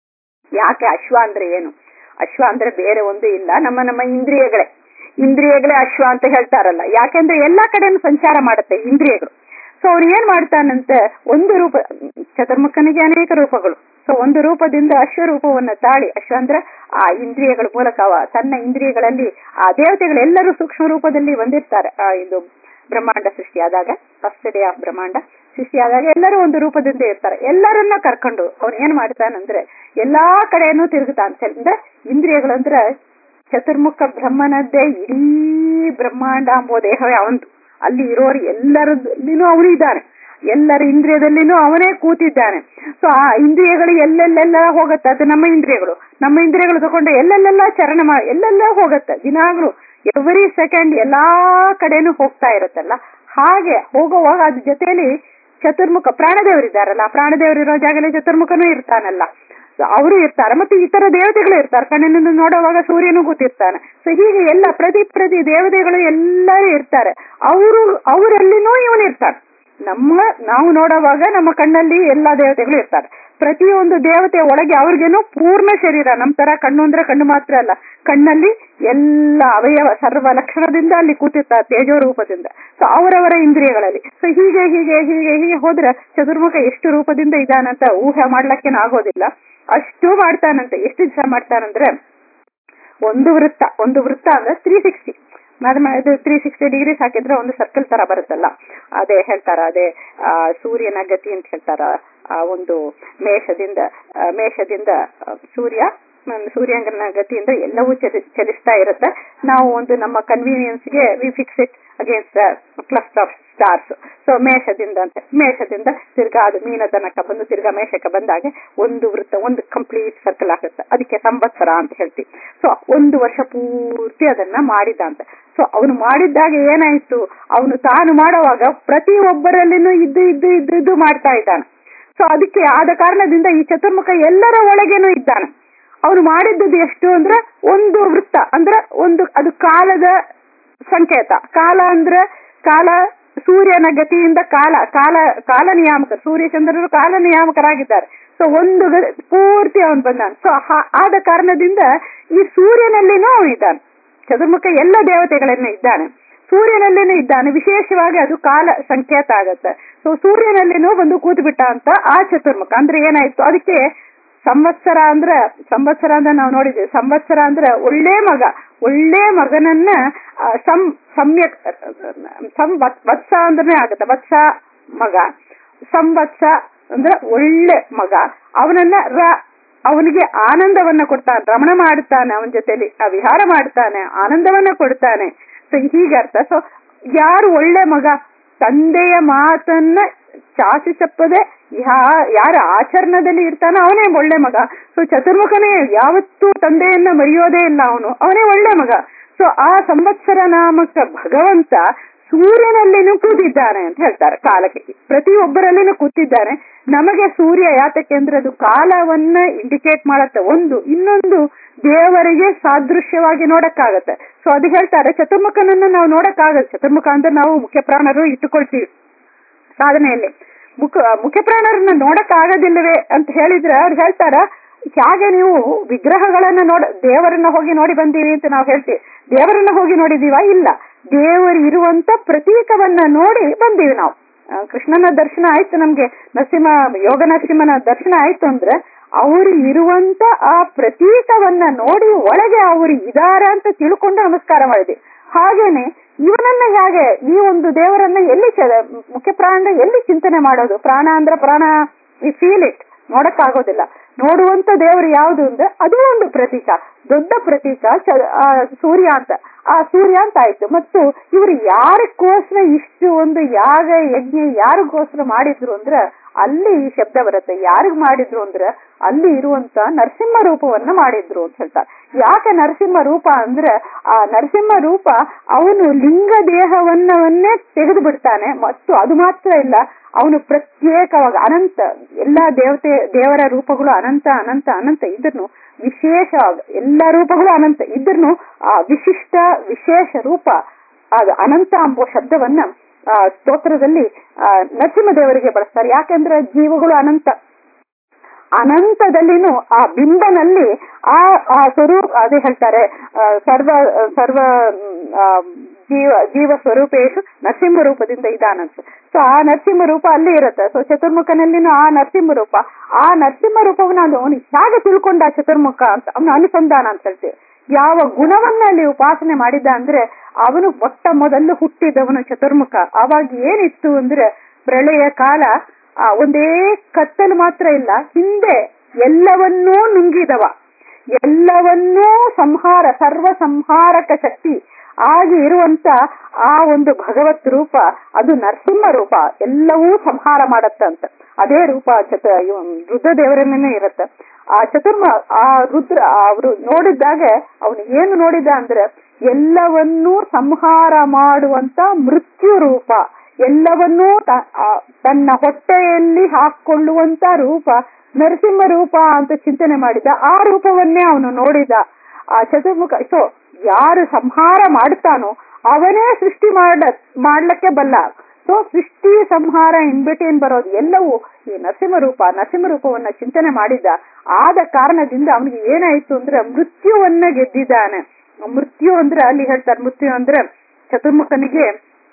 [SPEAKER 1] ಯಾಕೆ ಅಶ್ವ ಅಂದ್ರೆ ಏನು ಅಶ್ವ ಅಂದ್ರೆ ಬೇರೆ ಒಂದು ಇಲ್ಲ ನಮ್ಮ ನಮ್ಮ ಇಂದ್ರಿಯಗಳೇ ಇಂದ್ರಿಯಗಳೇ ಅಶ್ವ ಅಂತ ಹೇಳ್ತಾರಲ್ಲ ಯಾಕೆಂದ್ರೆ ಎಲ್ಲಾ ಕಡೆನೂ ಸಂಚಾರ ಮಾಡುತ್ತೆ ಇಂದ್ರಿಯಗಳು ಸೊ ಅವ್ರು ಏನ್ ಮಾಡ್ತಾನಂತೆ ಒಂದು ರೂಪ ಚತುರ್ಮುಖನಿಗೆ ಅನೇಕ ರೂಪಗಳು ಸೊ ಒಂದು ರೂಪದಿಂದ ಅಶ್ವ ರೂಪವನ್ನ ತಾಳಿ ಅಶ್ವ ಅಂದ್ರೆ ಆ ಇಂದ್ರಿಯಗಳ ಮೂಲಕ ಅವ ತನ್ನ ಇಂದ್ರಿಯಗಳಲ್ಲಿ ಆ ದೇವತೆಗಳೆಲ್ಲರೂ ಸೂಕ್ಷ್ಮ ರೂಪದಲ್ಲಿ ಬಂದಿರ್ತಾರೆ ಆ ಇದು ಬ್ರಹ್ಮಾಂಡ ಸೃಷ್ಟಿಯಾದಾಗ ಫಸ್ಟ್ ಡೇ ಆಫ್ ಬ್ರಹ್ಮಾಂಡ ಸೃಷ್ಟಿಯಾದಾಗ ಎಲ್ಲರೂ ಒಂದು ರೂಪದಿಂದ ಇರ್ತಾರೆ ಎಲ್ಲರನ್ನ ಕರ್ಕೊಂಡು ಅವ್ನು ಏನ್ ಮಾಡ್ತಾನಂದ್ರೆ ಎಲ್ಲಾ ಕಡೆನೂ ತಿರುಗುತ್ತಾನೆ ಅಂದ್ರೆ ಇಂದ್ರಿಯಗಳು ಅಂದ್ರೆ ಚತುರ್ಮುಖ ಬ್ರಹ್ಮನದ್ದೇ ಇಡೀ ಬ್ರಹ್ಮಾಂಡ ಎಂಬೋ ದೇಹವೇ ಅವಂದು ಅಲ್ಲಿ ಇರೋರು ಎಲ್ಲರಲ್ಲಿನೂ ಅವನು ಇದ್ದಾನೆ ಎಲ್ಲರ ಇಂದ್ರಿಯದಲ್ಲಿನೂ ಅವನೇ ಕೂತಿದ್ದಾನೆ ಸೊ ಆ ಇಂದ್ರಿಯಗಳು ಎಲ್ಲೆಲ್ಲೆಲ್ಲ ಹೋಗುತ್ತೆ ಅದು ನಮ್ಮ ಇಂದ್ರಿಯಗಳು ನಮ್ಮ ಇಂದ್ರಿಯಗಳು ತಗೊಂಡು ಎಲ್ಲೆಲ್ಲೆಲ್ಲ ಚರಣ ಮಾ ಎಲ್ಲೆಲ್ಲ ಹೋಗುತ್ತೆ ದಿನಾಗ್ಲೂ ಎವ್ರಿ ಸೆಕೆಂಡ್ ಎಲ್ಲಾ ಕಡೆನೂ ಹೋಗ್ತಾ ಇರುತ್ತಲ್ಲ ಹಾಗೆ ಹೋಗುವಾಗ ಅದ್ರ ಜೊತೆಯಲ್ಲಿ ಚತುರ್ಮುಖ ಪ್ರಾಣದೇವರಿದ್ದಾರಲ್ಲ ಪ್ರಾಣದೇವರಿರೋ ಜಾಗದಲ್ಲಿ ಚತುರ್ಮುಖನೂ ಇರ್ತಾನಲ್ಲ ಅವರು ಇರ್ತಾರೆ ಮತ್ತೆ ಇತರ ದೇವತೆಗಳು ಇರ್ತಾರೆ ಕಣ್ಣಿನಿಂದ ನೋಡುವಾಗ ಸೂರ್ಯನು ಕೂತಿರ್ತಾನೆ ಸೊ ಹೀಗೆ ಎಲ್ಲ ಪ್ರತಿ ಪ್ರತಿ ದೇವತೆಗಳು ಎಲ್ಲರೂ ಇರ್ತಾರೆ ಅವರು ಅವರಲ್ಲಿನೂ ಇವನು ಇರ್ತಾನೆ ನಮ್ಮ ನಾವು ನೋಡುವಾಗ ನಮ್ಮ ಕಣ್ಣಲ್ಲಿ ಎಲ್ಲಾ ದೇವತೆಗಳು ಇರ್ತಾರೆ ಪ್ರತಿಯೊಂದು ದೇವತೆ ಒಳಗೆ ಅವ್ರಿಗೇನು ಪೂರ್ಣ ಶರೀರ ನಮ್ ತರ ಕಣ್ಣು ಅಂದ್ರೆ ಕಣ್ಣು ಮಾತ್ರ ಅಲ್ಲ ಕಣ್ಣಲ್ಲಿ ಎಲ್ಲ ಅವಯವ ಸರ್ವ ಲಕ್ಷಣದಿಂದ ಅಲ್ಲಿ ಕೂತಿರ್ತಾರೆ ತೇಜೋ ರೂಪದಿಂದ ಸೊ ಅವರವರ ಇಂದ್ರಿಯಗಳಲ್ಲಿ ಸೊ ಹೀಗೆ ಹೀಗೆ ಹೀಗೆ ಹೀಗೆ ಹೋದ್ರೆ ಚತುರ್ಮುಖ ಎಷ್ಟು ರೂಪದಿಂದ ಇದಾನಂತ ಊಹೆ ಮಾಡ್ಲಕ್ಕೇನು ಆಗೋದಿಲ್ಲ ಅಷ್ಟು ಮಾಡ್ತಾನಂತೆ ಎಷ್ಟು ದಿವಸ ಮಾಡ್ತಾನಂದ್ರೆ ಒಂದು ವೃತ್ತ ಒಂದು ವೃತ್ತ ಅಂದ್ರೆ ತ್ರೀ ಸಿಕ್ಸ್ಟಿ ಇದು ತ್ರೀ ಸಿಕ್ಸ್ಟಿ ಡಿಗ್ರೀಸ್ ಹಾಕಿದ್ರೆ ಒಂದು ಸರ್ಕಲ್ ತರ ಬರುತ್ತಲ್ಲ ಅದೇ ಹೇಳ್ತಾರ ಅದೇ ಆ, ಸೂರ್ಯನ ಗತಿ ಅಂತ ಹೇಳ್ತಾರ ಆ ಒಂದು ಮೇಷದಿಂದ ಆ, ಮೇಷದಿಂದ ಆ, ಸೂರ್ಯ ಮ್, ಸೂರ್ಯನ ಗತಿಯಿಂದ ಎಲ್ಲವೂ ಚಲಿ- ಚಲಿಸ್ತಾ ಇರುತ್ತೆ ನಾವು ಒಂದು ನಮ್ಮ ಕನ್ವೀನಿಯನ್ಸ್ಗೆ we fix it against cluster of stars so ಮೇಷದಿಂದ ಅಂತ ಮೇಷದಿಂದ ತಿರ್ಗಾ ಅದು ಮೀನ ತನಕ ಬಂದು ತಿರ್ಗಾ ಮೇಷಕ್ಕೆ ಬಂದಾಗೆ ಒಂದು ವೃತ್ತ ಒಂದು ಕಂಪ್ಲೀಟ್ ಸರ್ಕಲ್ ಆಗುತ್ತೆ ಅದಕ್ಕೆ ಸಂವತ್ಸರ ಅಂತ ಹೇಳ್ತೀವಿ ಸೊ ಒಂದು ವರ್ಷ ಪೂರ್ತಿ ಅದನ್ನ ಮಾಡಿದ ಅಂತ ಸೊ ಅವನು ಮಾಡಿದ್ದಾಗ ಏನಾಯ್ತು ಅವನು ತಾನು ಮಾಡುವಾಗ ಪ್ರತಿ ಒಬ್ಬರಲ್ಲಿನೂ ಇದ್ದು ಇದ್ದು ಇದ್ದು ಇದ್ದು ಮಾಡ್ತಾ ಇದ್ದಾನೆ ಸೊ ಅದಕ್ಕೆ ಆದ ಕಾರಣದಿಂದ ಈ ಚತುರ್ಮುಖ ಎಲ್ಲರ ಒಳಗೇನೂ ಇದ್ದಾನೆ ಅವನು ಮಾಡಿದ್ದದ್ದು ಎಷ್ಟು ಅಂದ್ರೆ ಒಂದು ವೃತ್ತ ಅಂದ್ರೆ ಒಂದು ಅದು ಕಾಲದ ಸಂಕೇತ ಕಾಲ ಅಂದ್ರೆ ಕಾಲ ಸೂರ್ಯನ ಗತಿಯಿಂದ ಕಾಲ ಕಾಲ ಕಾಲ ನಿಯಾಮಕ ಸೂರ್ಯ ಚಂದ್ರರು ಕಾಲ ನಿಯಾಮಕರಾಗಿದ್ದಾರೆ ಸೊ ಒಂದು ಗ- ಪೂರ್ತಿ ಅವನು ಬಂದಾನ ಸೊ ಆದ ಕಾರಣದಿಂದ ಈ ಸೂರ್ಯನಲ್ಲಿನೂ ಅವನು ಇದ್ದಾನೆ ಚತುರ್ಮುಖ ಎಲ್ಲ ದೇವತೆಗಳನ್ನ ಇದ್ದಾನೆ ಸೂರ್ಯನಲ್ಲೇನೂ ಇದ್ದಾನೆ ವಿಶೇಷವಾಗಿ ಅದು ಕಾಲ ಸಂಕೇತ ಆಗತ್ತೆ ಸೊ ಸೂರ್ಯನಲ್ಲಿನೂ ಬಂದು ಕೂತು ಬಿಟ್ಟ ಅಂತ ಆ ಚತುರ್ಮುಖ ಅಂದ್ರೆ ಏನಾಯ್ತು ಅದಕ್ಕೆ ಸಂವತ್ಸರ ಅಂದ್ರೆ ಸಂವತ್ಸರ ಅಂತ ನಾವು ನೋಡಿದ್ವಿ ಸಂವತ್ಸರ ಅಂದ್ರೆ ಒಳ್ಳೆ ಮಗ ಒಳ್ಳೆ ಮಗನನ್ನ ಆ, ಸಂ ಸಮ್ಯಕ್ ಸಂ ವತ್- ವತ್ಸ ಅಂದ್ರೆ ಆಗತ್ತೆ ವತ್ಸ ಮಗ ಸಂವತ್ಸ ಅಂದ್ರೆ ಒಳ್ಳೆ ಮಗ ಅವನನ್ನ ರ ಅವನಿಗೆ ಆನಂದವನ್ನ ಕೊಡ್ತಾನೆ ರಮಣ ಮಾಡ್ತಾನೆ ಅವನ ಜೊತೆಲಿ ಆ ವಿಹಾರ ಮಾಡ್ತಾನೆ ಆನಂದವನ್ನ ಕೊಡ್ತಾನೆ ಸೊ ಹೀಗೆ ಅರ್ಥ ಸೊ ಯಾರು ಒಳ್ಳೆ ಮಗ ತಂದೆಯ ಮಾತನ್ನ ಚಾಚು ಚಪ್ಪದೆ ಯಾ- ಯಾರ ಆಚರಣದಲ್ಲಿ ಇರ್ತಾನೋ ಅವನೇ ಒಳ್ಳೆ ಮಗ ಸೊ ಚತುರ್ಮುಖನೇ ಯಾವತ್ತೂ ತಂದೆಯನ್ನ ಮರೆಯೋದೇ ಇಲ್ಲ ಅವನು ಅವನೇ ಒಳ್ಳೆ ಮಗ ಸೊ ಆ ಸಂವತ್ಸರ ನಾಮಕ ಭಗವಂತ ಸೂರ್ಯನಲ್ಲಿನೂ ಕೂತಿದ್ದಾನೆ ಅಂತ ಹೇಳ್ತಾರೆ ಕಾಲಕ್ಕೆ ಪ್ರತಿಯೊಬ್ಬರಲ್ಲಿನೂ ಕೂತಿದ್ದಾನೆ ನಮಗೆ ಸೂರ್ಯ ಯಾತಕ್ಕೆ ಅಂದ್ರೆ ಅದು ಕಾಲವನ್ನ ಇಂಡಿಕೇಟ್ ಮಾಡತ್ತೆ ಒಂದು ಇನ್ನೊಂದು ದೇವರಿಗೆ ಸಾದೃಶ್ಯವಾಗಿ ನೋಡಕ್ಕಾಗತ್ತೆ ಸೊ ಅದು ಹೇಳ್ತಾರೆ ಚತುರ್ಮುಖನನ್ನ ನಾವು ನೋಡಕ್ಕಾಗತ್ತೆ ಚತುರ್ಮುಖ ಅಂದ್ರೆ ನಾವು ಮುಖ್ಯ ಪ್ರಾಣರು ಇಟ್ಟುಕೊಳ್ತೀವಿ ಸಾಧನೆಯಲ್ಲಿ ಮುಖ ಮುಖ್ಯ ಪ್ರಾಣರನ್ನ ನೋಡಕ್ ಆಗೋದಿಲ್ಲವೇ ಅಂತ ಹೇಳಿದ್ರೆ ಅವ್ರು ಹೇಳ್ತಾರ ಹೇಗೆ ನೀವು ವಿಗ್ರಹಗಳನ್ನ ನೋಡ ದೇವರನ್ನ ಹೋಗಿ ನೋಡಿ ಬಂದೀವಿ ಅಂತ ನಾವು ಹೇಳ್ತೀವಿ ದೇವರನ್ನ ಹೋಗಿ ನೋಡಿದೀವ ಇಲ್ಲ ದೇವರು ಇರುವಂತ ಪ್ರತೀಕವನ್ನ ನೋಡಿ ಬಂದೀವಿ ನಾವು ಆ, ಕೃಷ್ಣನ ದರ್ಶನ ಆಯ್ತು ನಮ್ಗೆ ನರಸಿಂಹ ಯೋಗ ನರಸಿಂಹನ ದರ್ಶನ ಆಯ್ತು ಅಂದ್ರೆ ಅವರು ಇರುವಂತ ಆ ಪ್ರತೀಕವನ್ನ ನೋಡಿ ಒಳಗೆ ಅವರು ಇದಾರ ಅಂತ ತಿಳ್ಕೊಂಡು ನಮಸ್ಕಾರ ಮಾಡಿದ್ವಿ ಹಾಗೇನೆ ಇವನನ್ನ ಹೇಗೆ ಈ ಒಂದು ದೇವರನ್ನ ಎಲ್ಲಿ ಚ- ಮುಖ್ಯ ಪ್ರಾಣ ಎಲ್ಲಿ ಚಿಂತನೆ ಮಾಡೋದು ಪ್ರಾಣ ಅಂದ್ರೆ ಪ್ರಾಣ ವಿ ಫೀಲ್ ಇಟ್ ನೋಡಕ್ಕಾಗೋದಿಲ್ಲ ನೋಡುವಂತ ದೇವರು ಯಾವುದು ಅಂದ್ರೆ ಅದು ಒಂದು ಪ್ರತೀಕ ದೊಡ್ಡ ಪ್ರತೀಕ ಚ- ಆ ಸೂರ್ಯ ಅಂತ ಆ ಸೂರ್ಯ ಅಂತ ಆಯ್ತು ಮತ್ತು ಇವರು ಯಾರಕ್ಕೋಸ್ಕರ ಇಷ್ಟು ಒಂದು ಯಾಗ ಯಜ್ಞ ಯಾರಿಗೋಸ್ಕರ ಮಾಡಿದ್ರು ಅಂದ್ರೆ ಅಲ್ಲಿ ಈ ಶಬ್ದ ಬರುತ್ತೆ ಯಾರಿಗ್ ಮಾಡಿದ್ರು ಅಂದ್ರೆ ಅಲ್ಲಿ ಇರುವಂತ ನರಸಿಂಹ ರೂಪವನ್ನ ಮಾಡಿದ್ರು ಅಂತ ಹೇಳ್ತಾರೆ ಯಾಕೆ ನರಸಿಂಹ ರೂಪ ಅಂದ್ರೆ ಆ ನರಸಿಂಹ ರೂಪ ಅವನು ಲಿಂಗ ದೇಹವನ್ನವನ್ನೇ ತೆಗೆದು ಬಿಡ್ತಾನೆ ಮತ್ತು ಅದು ಮಾತ್ರ ಇಲ್ಲ ಅವನು ಪ್ರತ್ಯೇಕವಾಗಿ ಅನಂತ ಎಲ್ಲಾ ದೇವತೆ ದೇವರ ರೂಪಗಳು ಅನಂತ ಅನಂತ ಅನಂತ ಇದ್ರೂ ವಿಶೇಷ ಎಲ್ಲ ರೂಪಗಳು ಅನಂತ ಇದ್ರೂ ಆ ವಿಶಿಷ್ಟ ವಿಶೇಷ ರೂಪ ಅದು ಅನಂತ ಎಂಬ ಶಬ್ದವನ್ನ ಆ ಸ್ತೋತ್ರದಲ್ಲಿ ಆ ನರಸಿಂಹದೇವರಿಗೆ ಬಳಸ್ತಾರೆ ಯಾಕೆಂದ್ರೆ ಜೀವಗಳು ಅನಂತ ಅನಂತದಲ್ಲಿನೂ ಆ ಬಿಂಬನಲ್ಲಿ ಆ ಆ ಸ್ವರೂಪ ಅದೇ ಹೇಳ್ತಾರೆ ಆ, ಸರ್ವ ಸರ್ವ ಮ್, ಆ, ಜೀವ ಜೀವ ಸ್ವರೂಪೇಶು ನರಸಿಂಹ ರೂಪದಿಂದ ಇದಾನಂತ ಸೊ ಆ ನರಸಿಂಹ ರೂಪ ಅಲ್ಲಿ ಇರುತ್ತೆ ಸೊ ಚತುರ್ಮುಖನಲ್ಲಿನೂ ಆ ನರಸಿಂಹ ರೂಪ ಆ ನರಸಿಂಹ ರೂಪವನ್ನು ಅದು ಅವನು ಹೇಗೆ ತಿಳ್ಕೊಂಡ ಚತುರ್ಮುಖ ಅಂತ ಅವನು ಅನುಸಂಧಾನ ಅಂತ ಹೇಳ್ತೀವಿ ಯಾವ ಗುಣವನ್ನ ಅಲ್ಲಿ ಉಪಾಸನೆ ಮಾಡಿದ್ದ ಅಂದ್ರೆ ಅವನು ಮೊಟ್ಟ ಮೊದಲು ಹುಟ್ಟಿದವನು ಚತುರ್ಮುಖ ಅವಾಗ ಏನಿತ್ತು ಅಂದ್ರೆ ಪ್ರಳಯ ಕಾಲ ಆ ಒಂದೇ ಕತ್ತಲು ಮಾತ್ರ ಇಲ್ಲ ಹಿಂದೆ ಎಲ್ಲವನ್ನೂ ನುಂಗಿದವ ಎಲ್ಲವನ್ನೂ ಸಂಹಾರ ಸರ್ವ ಸಂಹಾರಕ ಶಕ್ತಿ ಆಗಿ ಇರುವಂತ ಆ ಒಂದು ಭಗವತ್ ರೂಪ ಅದು ನರಸಿಂಹ ರೂಪ ಎಲ್ಲವೂ ಸಂಹಾರ ಮಾಡತ್ತಂತ ಅದೇ ರೂಪ ಚತ ರುದ್ರದೇವರನ್ನೇ ಇರುತ್ತೆ ಆ ಚತುರ್ಮ ಆ ರುದ್ರ ಅವರು ನೋಡಿದಾಗ ಅವನು ಏನು ನೋಡಿದ ಅಂದ್ರೆ ಎಲ್ಲವನ್ನೂ ಸಂಹಾರ ಮಾಡುವಂತ ಮೃತ್ಯು ರೂಪ ಎಲ್ಲವನ್ನೂ ತ- ಆ ತನ್ನ ಹೊಟ್ಟೆಯಲ್ಲಿ ಹಾಕೊಳ್ಳುವಂತ ರೂಪ ನರಸಿಂಹ ರೂಪ ಅಂತ ಚಿಂತನೆ ಮಾಡಿದ ಆ ರೂಪವನ್ನೇ ಅವನು ನೋಡಿದ ಆ ಚತುರ್ಮುಖ ಸೊ ಯಾರು ಸಂಹಾರ ಮಾಡ್ತಾನೋ ಅವನೇ ಸೃಷ್ಟಿ ಮಾಡ ಮಾಡ್ಲಿಕ್ಕೆ ಬಲ್ಲ ಸೊ ಸೃಷ್ಟಿ ಸಂಹಾರ ಇನ್ಬಿಟೇನ್ ಬರೋದು ಎಲ್ಲವೂ ಈ ನರಸಿಂಹ ರೂಪ ನರಸಿಂಹ ರೂಪವನ್ನ ಚಿಂತನೆ ಮಾಡಿದ ಆದ ಕಾರಣದಿಂದ ಅವನಿಗೆ ಏನಾಯ್ತು ಅಂದ್ರೆ ಮೃತ್ಯುವನ್ನ ಗೆದ್ದಿದ್ದಾನೆ ಮೃತ್ಯು ಅಂದ್ರೆ ಅಲ್ಲಿ ಹೇಳ್ತಾರೆ ಮೃತ್ಯು ಅಂದ್ರೆ ಚತುರ್ಮುಖನಿಗೆ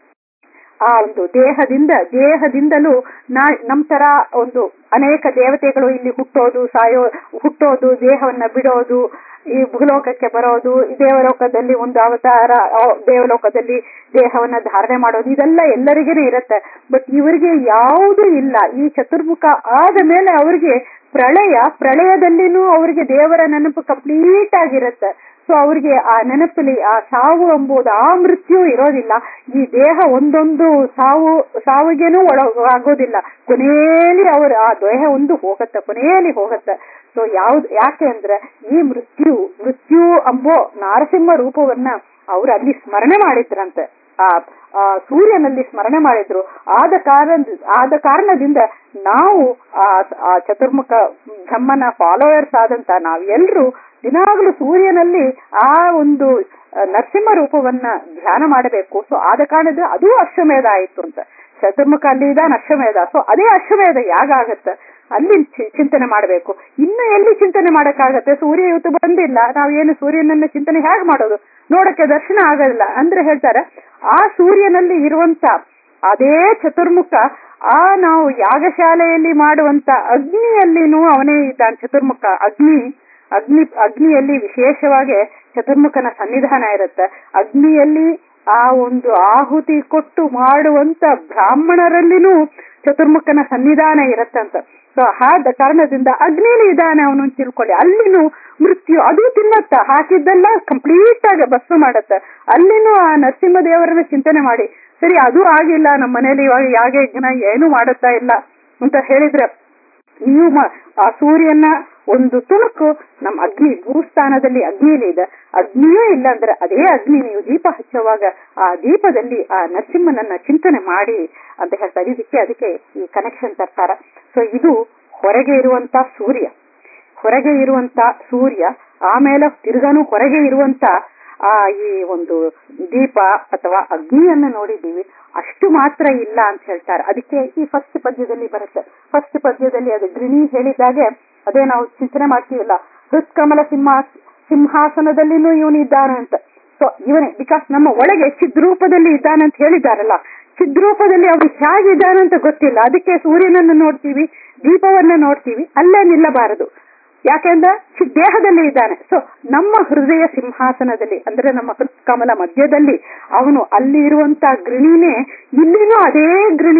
[SPEAKER 1] ಆ ಒಂದು ದೇಹದಿಂದ ದೇಹದಿಂದಲೂ ನಾ ನಮ್ ತರ ಒಂದು ಅನೇಕ ದೇವತೆಗಳು ಇಲ್ಲಿ ಹುಟ್ಟೋದು ಸಾಯೋ ಹುಟ್ಟೋದು ದೇಹವನ್ನ ಬಿಡೋದು ಈ ಭೂಲೋಕಕ್ಕೆ ಬರೋದು ಈ ದೇವಲೋಕದಲ್ಲಿ ಒಂದು ಅವತಾರ ಆ, ದೇವಲೋಕದಲ್ಲಿ ದೇಹವನ್ನ ಧಾರಣೆ ಮಾಡೋದು ಇದೆಲ್ಲ ಎಲ್ಲರಿಗೇನೆ ಇರುತ್ತೆ ಬಟ್ ಇವರಿಗೆ ಯಾವುದೂ ಇಲ್ಲ ಈ ಚತುರ್ಮುಖ ಆದ ಮೇಲೆ ಅವರಿಗೆ ಪ್ರಳಯ ಪ್ರಳಯದಲ್ಲಿನೂ ಅವರಿಗೆ ದೇವರ ನೆನಪು ಕಂಪ್ಲೀಟ್ ಆಗಿರುತ್ತೆ ಸೊ ಅವರಿಗೆ ಆ ನೆನಪಲ್ಲಿ ಆ ಸಾವು ಎಂಬುದು ಆ ಮೃತ್ಯು ಇರೋದಿಲ್ಲ ಈ ದೇಹ ಒಂದೊಂದು ಸಾವು ಸಾವಿಗೇನೂ ಒಳಗಾಗೋದಿಲ್ಲ ಕೊನೆಯಲ್ಲಿ ಅವರು ಆ ದೇಹ ಒಂದು ಹೋಗತ್ತೆ ಕೊನೆಯಲ್ಲಿ ಹೋಗತ್ತೆ ಸೊ ಯಾವ್ದು ಯಾಕೆ ಅಂದ್ರೆ ಈ ಮೃತ್ಯು ಮೃತ್ಯು ಅಂಬೋ ನಾರಸಿಂಹ ರೂಪವನ್ನ ಅವ್ರು ಅಲ್ಲಿ ಸ್ಮರಣೆ ಮಾಡಿದ್ರಂತೆ ಆ ಆ ಸೂರ್ಯನಲ್ಲಿ ಸ್ಮರಣೆ ಮಾಡಿದ್ರು ಆದ ಕಾರಣ ಆದ ಕಾರಣದಿಂದ ನಾವು ಆ ಆ ಚತುರ್ಮುಖ ಬ್ರಹ್ಮನ ಫಾಲೋಯರ್ಸ್ ಆದಂತ ನಾವೆಲ್ಲರೂ ದಿನಾಗಲೂ ಸೂರ್ಯನಲ್ಲಿ ಆ ಒಂದು ಆ, ನರಸಿಂಹ ರೂಪವನ್ನ ಧ್ಯಾನ ಮಾಡಬೇಕು ಸೊ ಆದ ಕಾರಣದ ಅದು ಅಶ್ವಮೇಧ ಆಯ್ತು ಅಂತ ಚತುರ್ಮುಖ ಅಲ್ಲಿ ಇದಾನ ಅಶ್ವಮೇಧ ಸೊ ಅದೇ ಅಶ್ವಮೇಧ ಯಾಗ ಆಗತ್ತೆ ಅಲ್ಲಿ ಚಿ- ಚಿಂತನೆ ಮಾಡಬೇಕು ಇನ್ನು ಎಲ್ಲಿ ಚಿಂತನೆ ಮಾಡಕ್ಕಾಗತ್ತೆ ಸೂರ್ಯ ಇವತ್ತು ಬಂದಿಲ್ಲ ನಾವು ಏನು ಸೂರ್ಯನನ್ನ ಚಿಂತನೆ ಹೇಗೆ ಮಾಡೋದು ನೋಡಕ್ಕೆ ದರ್ಶನ ಆಗೋದಿಲ್ಲ ಅಂದ್ರೆ ಹೇಳ್ತಾರೆ ಆ ಸೂರ್ಯನಲ್ಲಿ ಇರುವಂತ ಅದೇ ಚತುರ್ಮುಖ ಆ ನಾವು ಯಾಗಶಾಲೆಯಲ್ಲಿ ಮಾಡುವಂತ ಅಗ್ನಿಯಲ್ಲಿನೂ ಅವನೇ ಇದ್ದಾನೆ ಚತುರ್ಮುಖ ಅಗ್ನಿ ಅಗ್ನಿ ಅಗ್ನಿಯಲ್ಲಿ ವಿಶೇಷವಾಗಿ ಚತುರ್ಮುಖನ ಸನ್ನಿಧಾನ ಇರುತ್ತೆ ಅಗ್ನಿಯಲ್ಲಿ ಆ ಒಂದು ಆಹುತಿ ಕೊಟ್ಟು ಮಾಡುವಂತ ಬ್ರಾಹ್ಮಣರಲ್ಲಿನೂ ಚತುರ್ಮುಖನ ಸನ್ನಿಧಾನ ಇರತ್ತಂತ ಸೊ ಆದ ಕಾರಣದಿಂದ ಅಗ್ನಿಲಿ ಇದ್ದಾನೆ ಅವನು ಅಂತ ತಿಳ್ಕೊಳ್ಳಿ ಅಲ್ಲಿನೂ ಮೃತ್ಯು ಅದು ತಿನ್ನತ್ತ ಹಾಕಿದ್ದೆಲ್ಲ ಕಂಪ್ಲೀಟ್ ಆಗಿ ಭಸ್ಮ ಮಾಡತ್ತ ಅಲ್ಲಿನೂ ಆ ನರಸಿಂಹ ದೇವರನ್ನ ಚಿಂತನೆ ಮಾಡಿ ಸರಿ ಅದು ಆಗಿಲ್ಲ ನಮ್ಮ ಮನೇಲಿ ಇವಾಗ ಯಾಗ ಯಜ್ಞ ಏನು ಮಾಡುತ್ತಾ ಇಲ್ಲ ಅಂತ ಹೇಳಿದ್ರೆ ನೀವು ಮ- ಆ ಸೂರ್ಯನ ಒಂದು ತುಣುಕು ನಮ್ಮ ಅಗ್ನಿ ಗುರುಸ್ಥಾನದಲ್ಲಿ ಅಗ್ನಿಲಿ ಇದೆ ಅಗ್ನಿಯೂ ಇಲ್ಲ ಅಂದ್ರೆ ಅದೇ ಅಗ್ನಿ ನೀವು ದೀಪ ಹಚ್ಚುವಾಗ ಆ ದೀಪದಲ್ಲಿ ಆ ನರಸಿಂಹನನ್ನ ಚಿಂತನೆ ಮಾಡಿ ಅಂತ ಹೇಳ್ತಾರೆ ಇದಕ್ಕೆ ಅದಕ್ಕೆ ಈ ಕನೆಕ್ಷನ್ ತರ್ತಾರ ಸೊ ಇದು ಹೊರಗೆ ಇರುವಂತ ಸೂರ್ಯ ಹೊರಗೆ ಇರುವಂತ ಸೂರ್ಯ ಆಮೇಲೆ ತಿರ್ಗಾನು ಹೊರಗೆ ಇರುವಂತ ಆ ಈ ಒಂದು ದೀಪ ಅಥವಾ ಅಗ್ನಿಯನ್ನ ನೋಡಿದ್ದೀವಿ ಅಷ್ಟು ಮಾತ್ರ ಇಲ್ಲ ಅಂತ ಹೇಳ್ತಾರೆ ಅದಕ್ಕೆ ಈ ಫಸ್ಟ್ ಪದ್ಯದಲ್ಲಿ ಬರುತ್ತೆ ಫಸ್ಟ್ ಪದ್ಯದಲ್ಲಿ ಅದು ಗೃಣಿ ಹೇಳಿದಾಗೆ ಅದೇ ನಾವು ಚಿಂತನೆ ಮಾಡ್ತೀವಲ್ಲ ಹೃತ್ಕಮಲ ಸಿಂಹ ಸಿಂಹಾಸನದಲ್ಲಿನೂ ಇವನು ಇದ್ದಾನೆ ಅಂತ ಸೊ ಇವನೇ ಬಿಕಾಸ್ ನಮ್ಮ ಒಳಗೆ ಚಿದ್ರೂಪದಲ್ಲಿ ಇದ್ದಾನೆ ಅಂತ ಹೇಳಿದಾರಲ್ಲ ಚಿದ್ರೂಪದಲ್ಲಿ ಅವನು ಹೇಗಿದ್ದಾನೆ ಅಂತ ಗೊತ್ತಿಲ್ಲ ಅದಕ್ಕೆ ಸೂರ್ಯನನ್ನು ನೋಡ್ತೀವಿ ದೀಪವನ್ನ ನೋಡ್ತೀವಿ ಅಲ್ಲೇ ನಿಲ್ಲಬಾರದು ಯಾಕೆಂದ್ರೆ ಚಿ- ದೇಹದಲ್ಲಿ ಇದ್ದಾನೆ ಸೊ ನಮ್ಮ ಹೃದಯ ಸಿಂಹಾಸನದಲ್ಲಿ ಅಂದ್ರೆ ನಮ್ಮ ಕಮಲ ಮಧ್ಯದಲ್ಲಿ ಅವನು ಅಲ್ಲಿ ಇರುವಂತ ಗೃಣಿನೇ ಇಲ್ಲಿನೂ ಅದೇ ಗೃಣಿ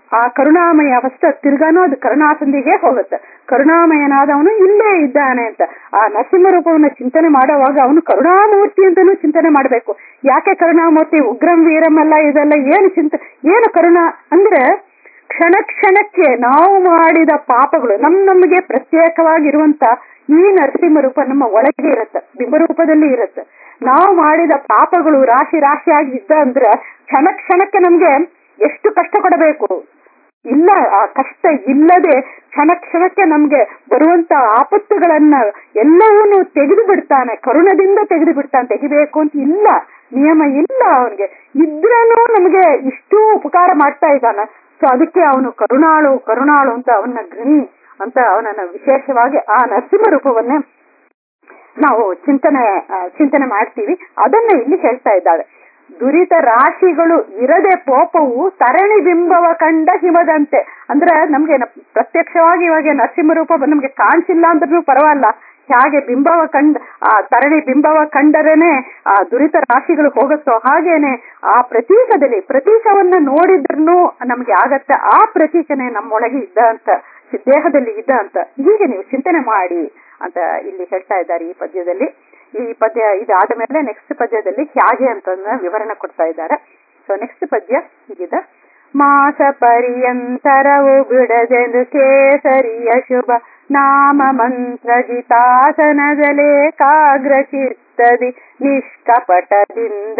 [SPEAKER 1] ಆ ಕರುಣಾಮಯ ಫಸ್ಟ್ ತಿರ್ಗಾನು ಅದು ಕರುಣಾಸಂದಿಗೆ ಹೋಗುತ್ತೆ ಕರುಣಾಮಯನಾದವನು ಇಲ್ಲೇ ಇದ್ದಾನೆ ಅಂತ ಆ ನರಸಿಂಹ ರೂಪವನ್ನು ಚಿಂತನೆ ಮಾಡುವಾಗ ಅವನು ಕರುಣಾಮೂರ್ತಿ ಅಂತಾನು ಚಿಂತನೆ ಮಾಡಬೇಕು ಯಾಕೆ ಕರುಣಾಮೂರ್ತಿ ಉಗ್ರಂ ವೀರಂ ಅಲ್ಲ ಇದೆಲ್ಲ ಏನು ಚಿಂತ ಏನು ಕರುಣ ಅಂದ್ರೆ ಕ್ಷಣ ಕ್ಷಣಕ್ಕೆ ನಾವು ಮಾಡಿದ ಪಾಪಗಳು ನಮ್ ನಮಗೆ ಪ್ರತ್ಯೇಕವಾಗಿರುವಂತ ಈ ನರಸಿಂಹ ರೂಪ ನಮ್ಮ ಒಳಗೆ ಇರುತ್ತೆ ಬಿಂಬರೂಪದಲ್ಲಿ ಇರುತ್ತೆ ನಾವು ಮಾಡಿದ ಪಾಪಗಳು ರಾಶಿ ರಾಶಿಯಾಗಿ ಇದ್ದ ಅಂದ್ರೆ ಕ್ಷಣ ಕ್ಷಣಕ್ಕೆ ನಮ್ಗೆ ಎಷ್ಟು ಕಷ್ಟ ಕೊಡಬೇಕು ಇಲ್ಲ ಆ ಕಷ್ಟ ಇಲ್ಲದೆ ಕ್ಷಣ ಕ್ಷಣಕ್ಕೆ ನಮ್ಗೆ ಬರುವಂತ ಆಪತ್ತುಗಳನ್ನ ಎಲ್ಲವನ್ನೂ ತೆಗೆದು ಬಿಡ್ತಾನೆ ಕರುಣದಿಂದ ತೆಗೆದು ಬಿಡ್ತಾನೆ ತೆಗಿಬೇಕು ಅಂತ ಇಲ್ಲ ನಿಯಮ ಇಲ್ಲ ಅವನಿಗೆ ಇದ್ರನು ನಮಗೆ ಇಷ್ಟು ಉಪಕಾರ ಮಾಡ್ತಾ ಇದ್ದಾನೆ ಸೊ ಅದಕ್ಕೆ ಅವನು ಕರುಣಾಳು ಕರುಣಾಳು ಅಂತ ಅವನ ಗೃಹಿ ಅಂತ ಅವನನ್ನ ವಿಶೇಷವಾಗಿ ಆ ನರಸಿಂಹ ರೂಪವನ್ನೇ ನಾವು ಚಿಂತನೆ ಆ, ಚಿಂತನೆ ಮಾಡ್ತೀವಿ ಅದನ್ನ ಇಲ್ಲಿ ಹೇಳ್ತಾ ಇದ್ದಾಳೆ ದುರಿತ ರಾಶಿಗಳು ಇರದೆ ಪೋಪವು ತರಣಿ ಬಿಂಬವ ಕಂಡ ಹಿಮದಂತೆ ಅಂದ್ರೆ ನಮ್ಗೆ ನ- ಪ್ರತ್ಯಕ್ಷವಾಗಿ ಇವಾಗ ನರಸಿಂಹ ರೂಪ ನಮ್ಗೆ ಕಾಣಿಸಿಲ್ಲ ಅಂದ್ರೂ ಪರವಾಗಿಲ್ಲ ಹೇಗೆ ಬಿಂಬವ ಕಂಡ ಆ ತರಣಿ ಬಿಂಬವ ಕಂಡರೇನೆ ಆ ದುರಿತ ರಾಶಿಗಳು ಹೋಗುತ್ತೋ ಹಾಗೇನೆ ಆ ಪ್ರತೀಕದಲ್ಲಿ ಪ್ರತೀಕವನ್ನ ನೋಡಿದ್ರೂ ನಮ್ಗೆ ಆಗತ್ತೆ ಆ ಪ್ರತೀಕನೇ ನಮ್ಮೊಳಗೆ ಇದ್ದ ಅಂತ ದೇಹದಲ್ಲಿ ಇದ್ದ ಅಂತ ಹೀಗೆ ನೀವು ಚಿಂತನೆ ಮಾಡಿ ಅಂತ ಇಲ್ಲಿ ಹೇಳ್ತಾ ಇದ್ದಾರೆ ಈ ಪದ್ಯದಲ್ಲಿ ಈ ಪದ್ಯ ಇದಾದ ಮೇಲೆ ನೆಕ್ಸ್ಟ್ ಪದ್ಯದಲ್ಲಿ ಹೇಗೆ ಅಂತ ವಿವರಣೆ ಕೊಡ್ತಾ ಇದ್ದಾರೆ ಸೊ ನೆಕ್ಸ್ಟ್ ಪದ್ಯ ಹೀಗಿದೆ ಮಾಸ ಪರ್ಯಂತರವು ಬಿಡದೆಂದು ಕೇಸರಿಯ ಶುಭ ನಾಮ ಮಂತ್ರ ಜಿತಾಸನದಲೇಕಾಗ್ರ ಚಿತ್ತದಿ ನಿಷ್ಕಪಟದಿಂದ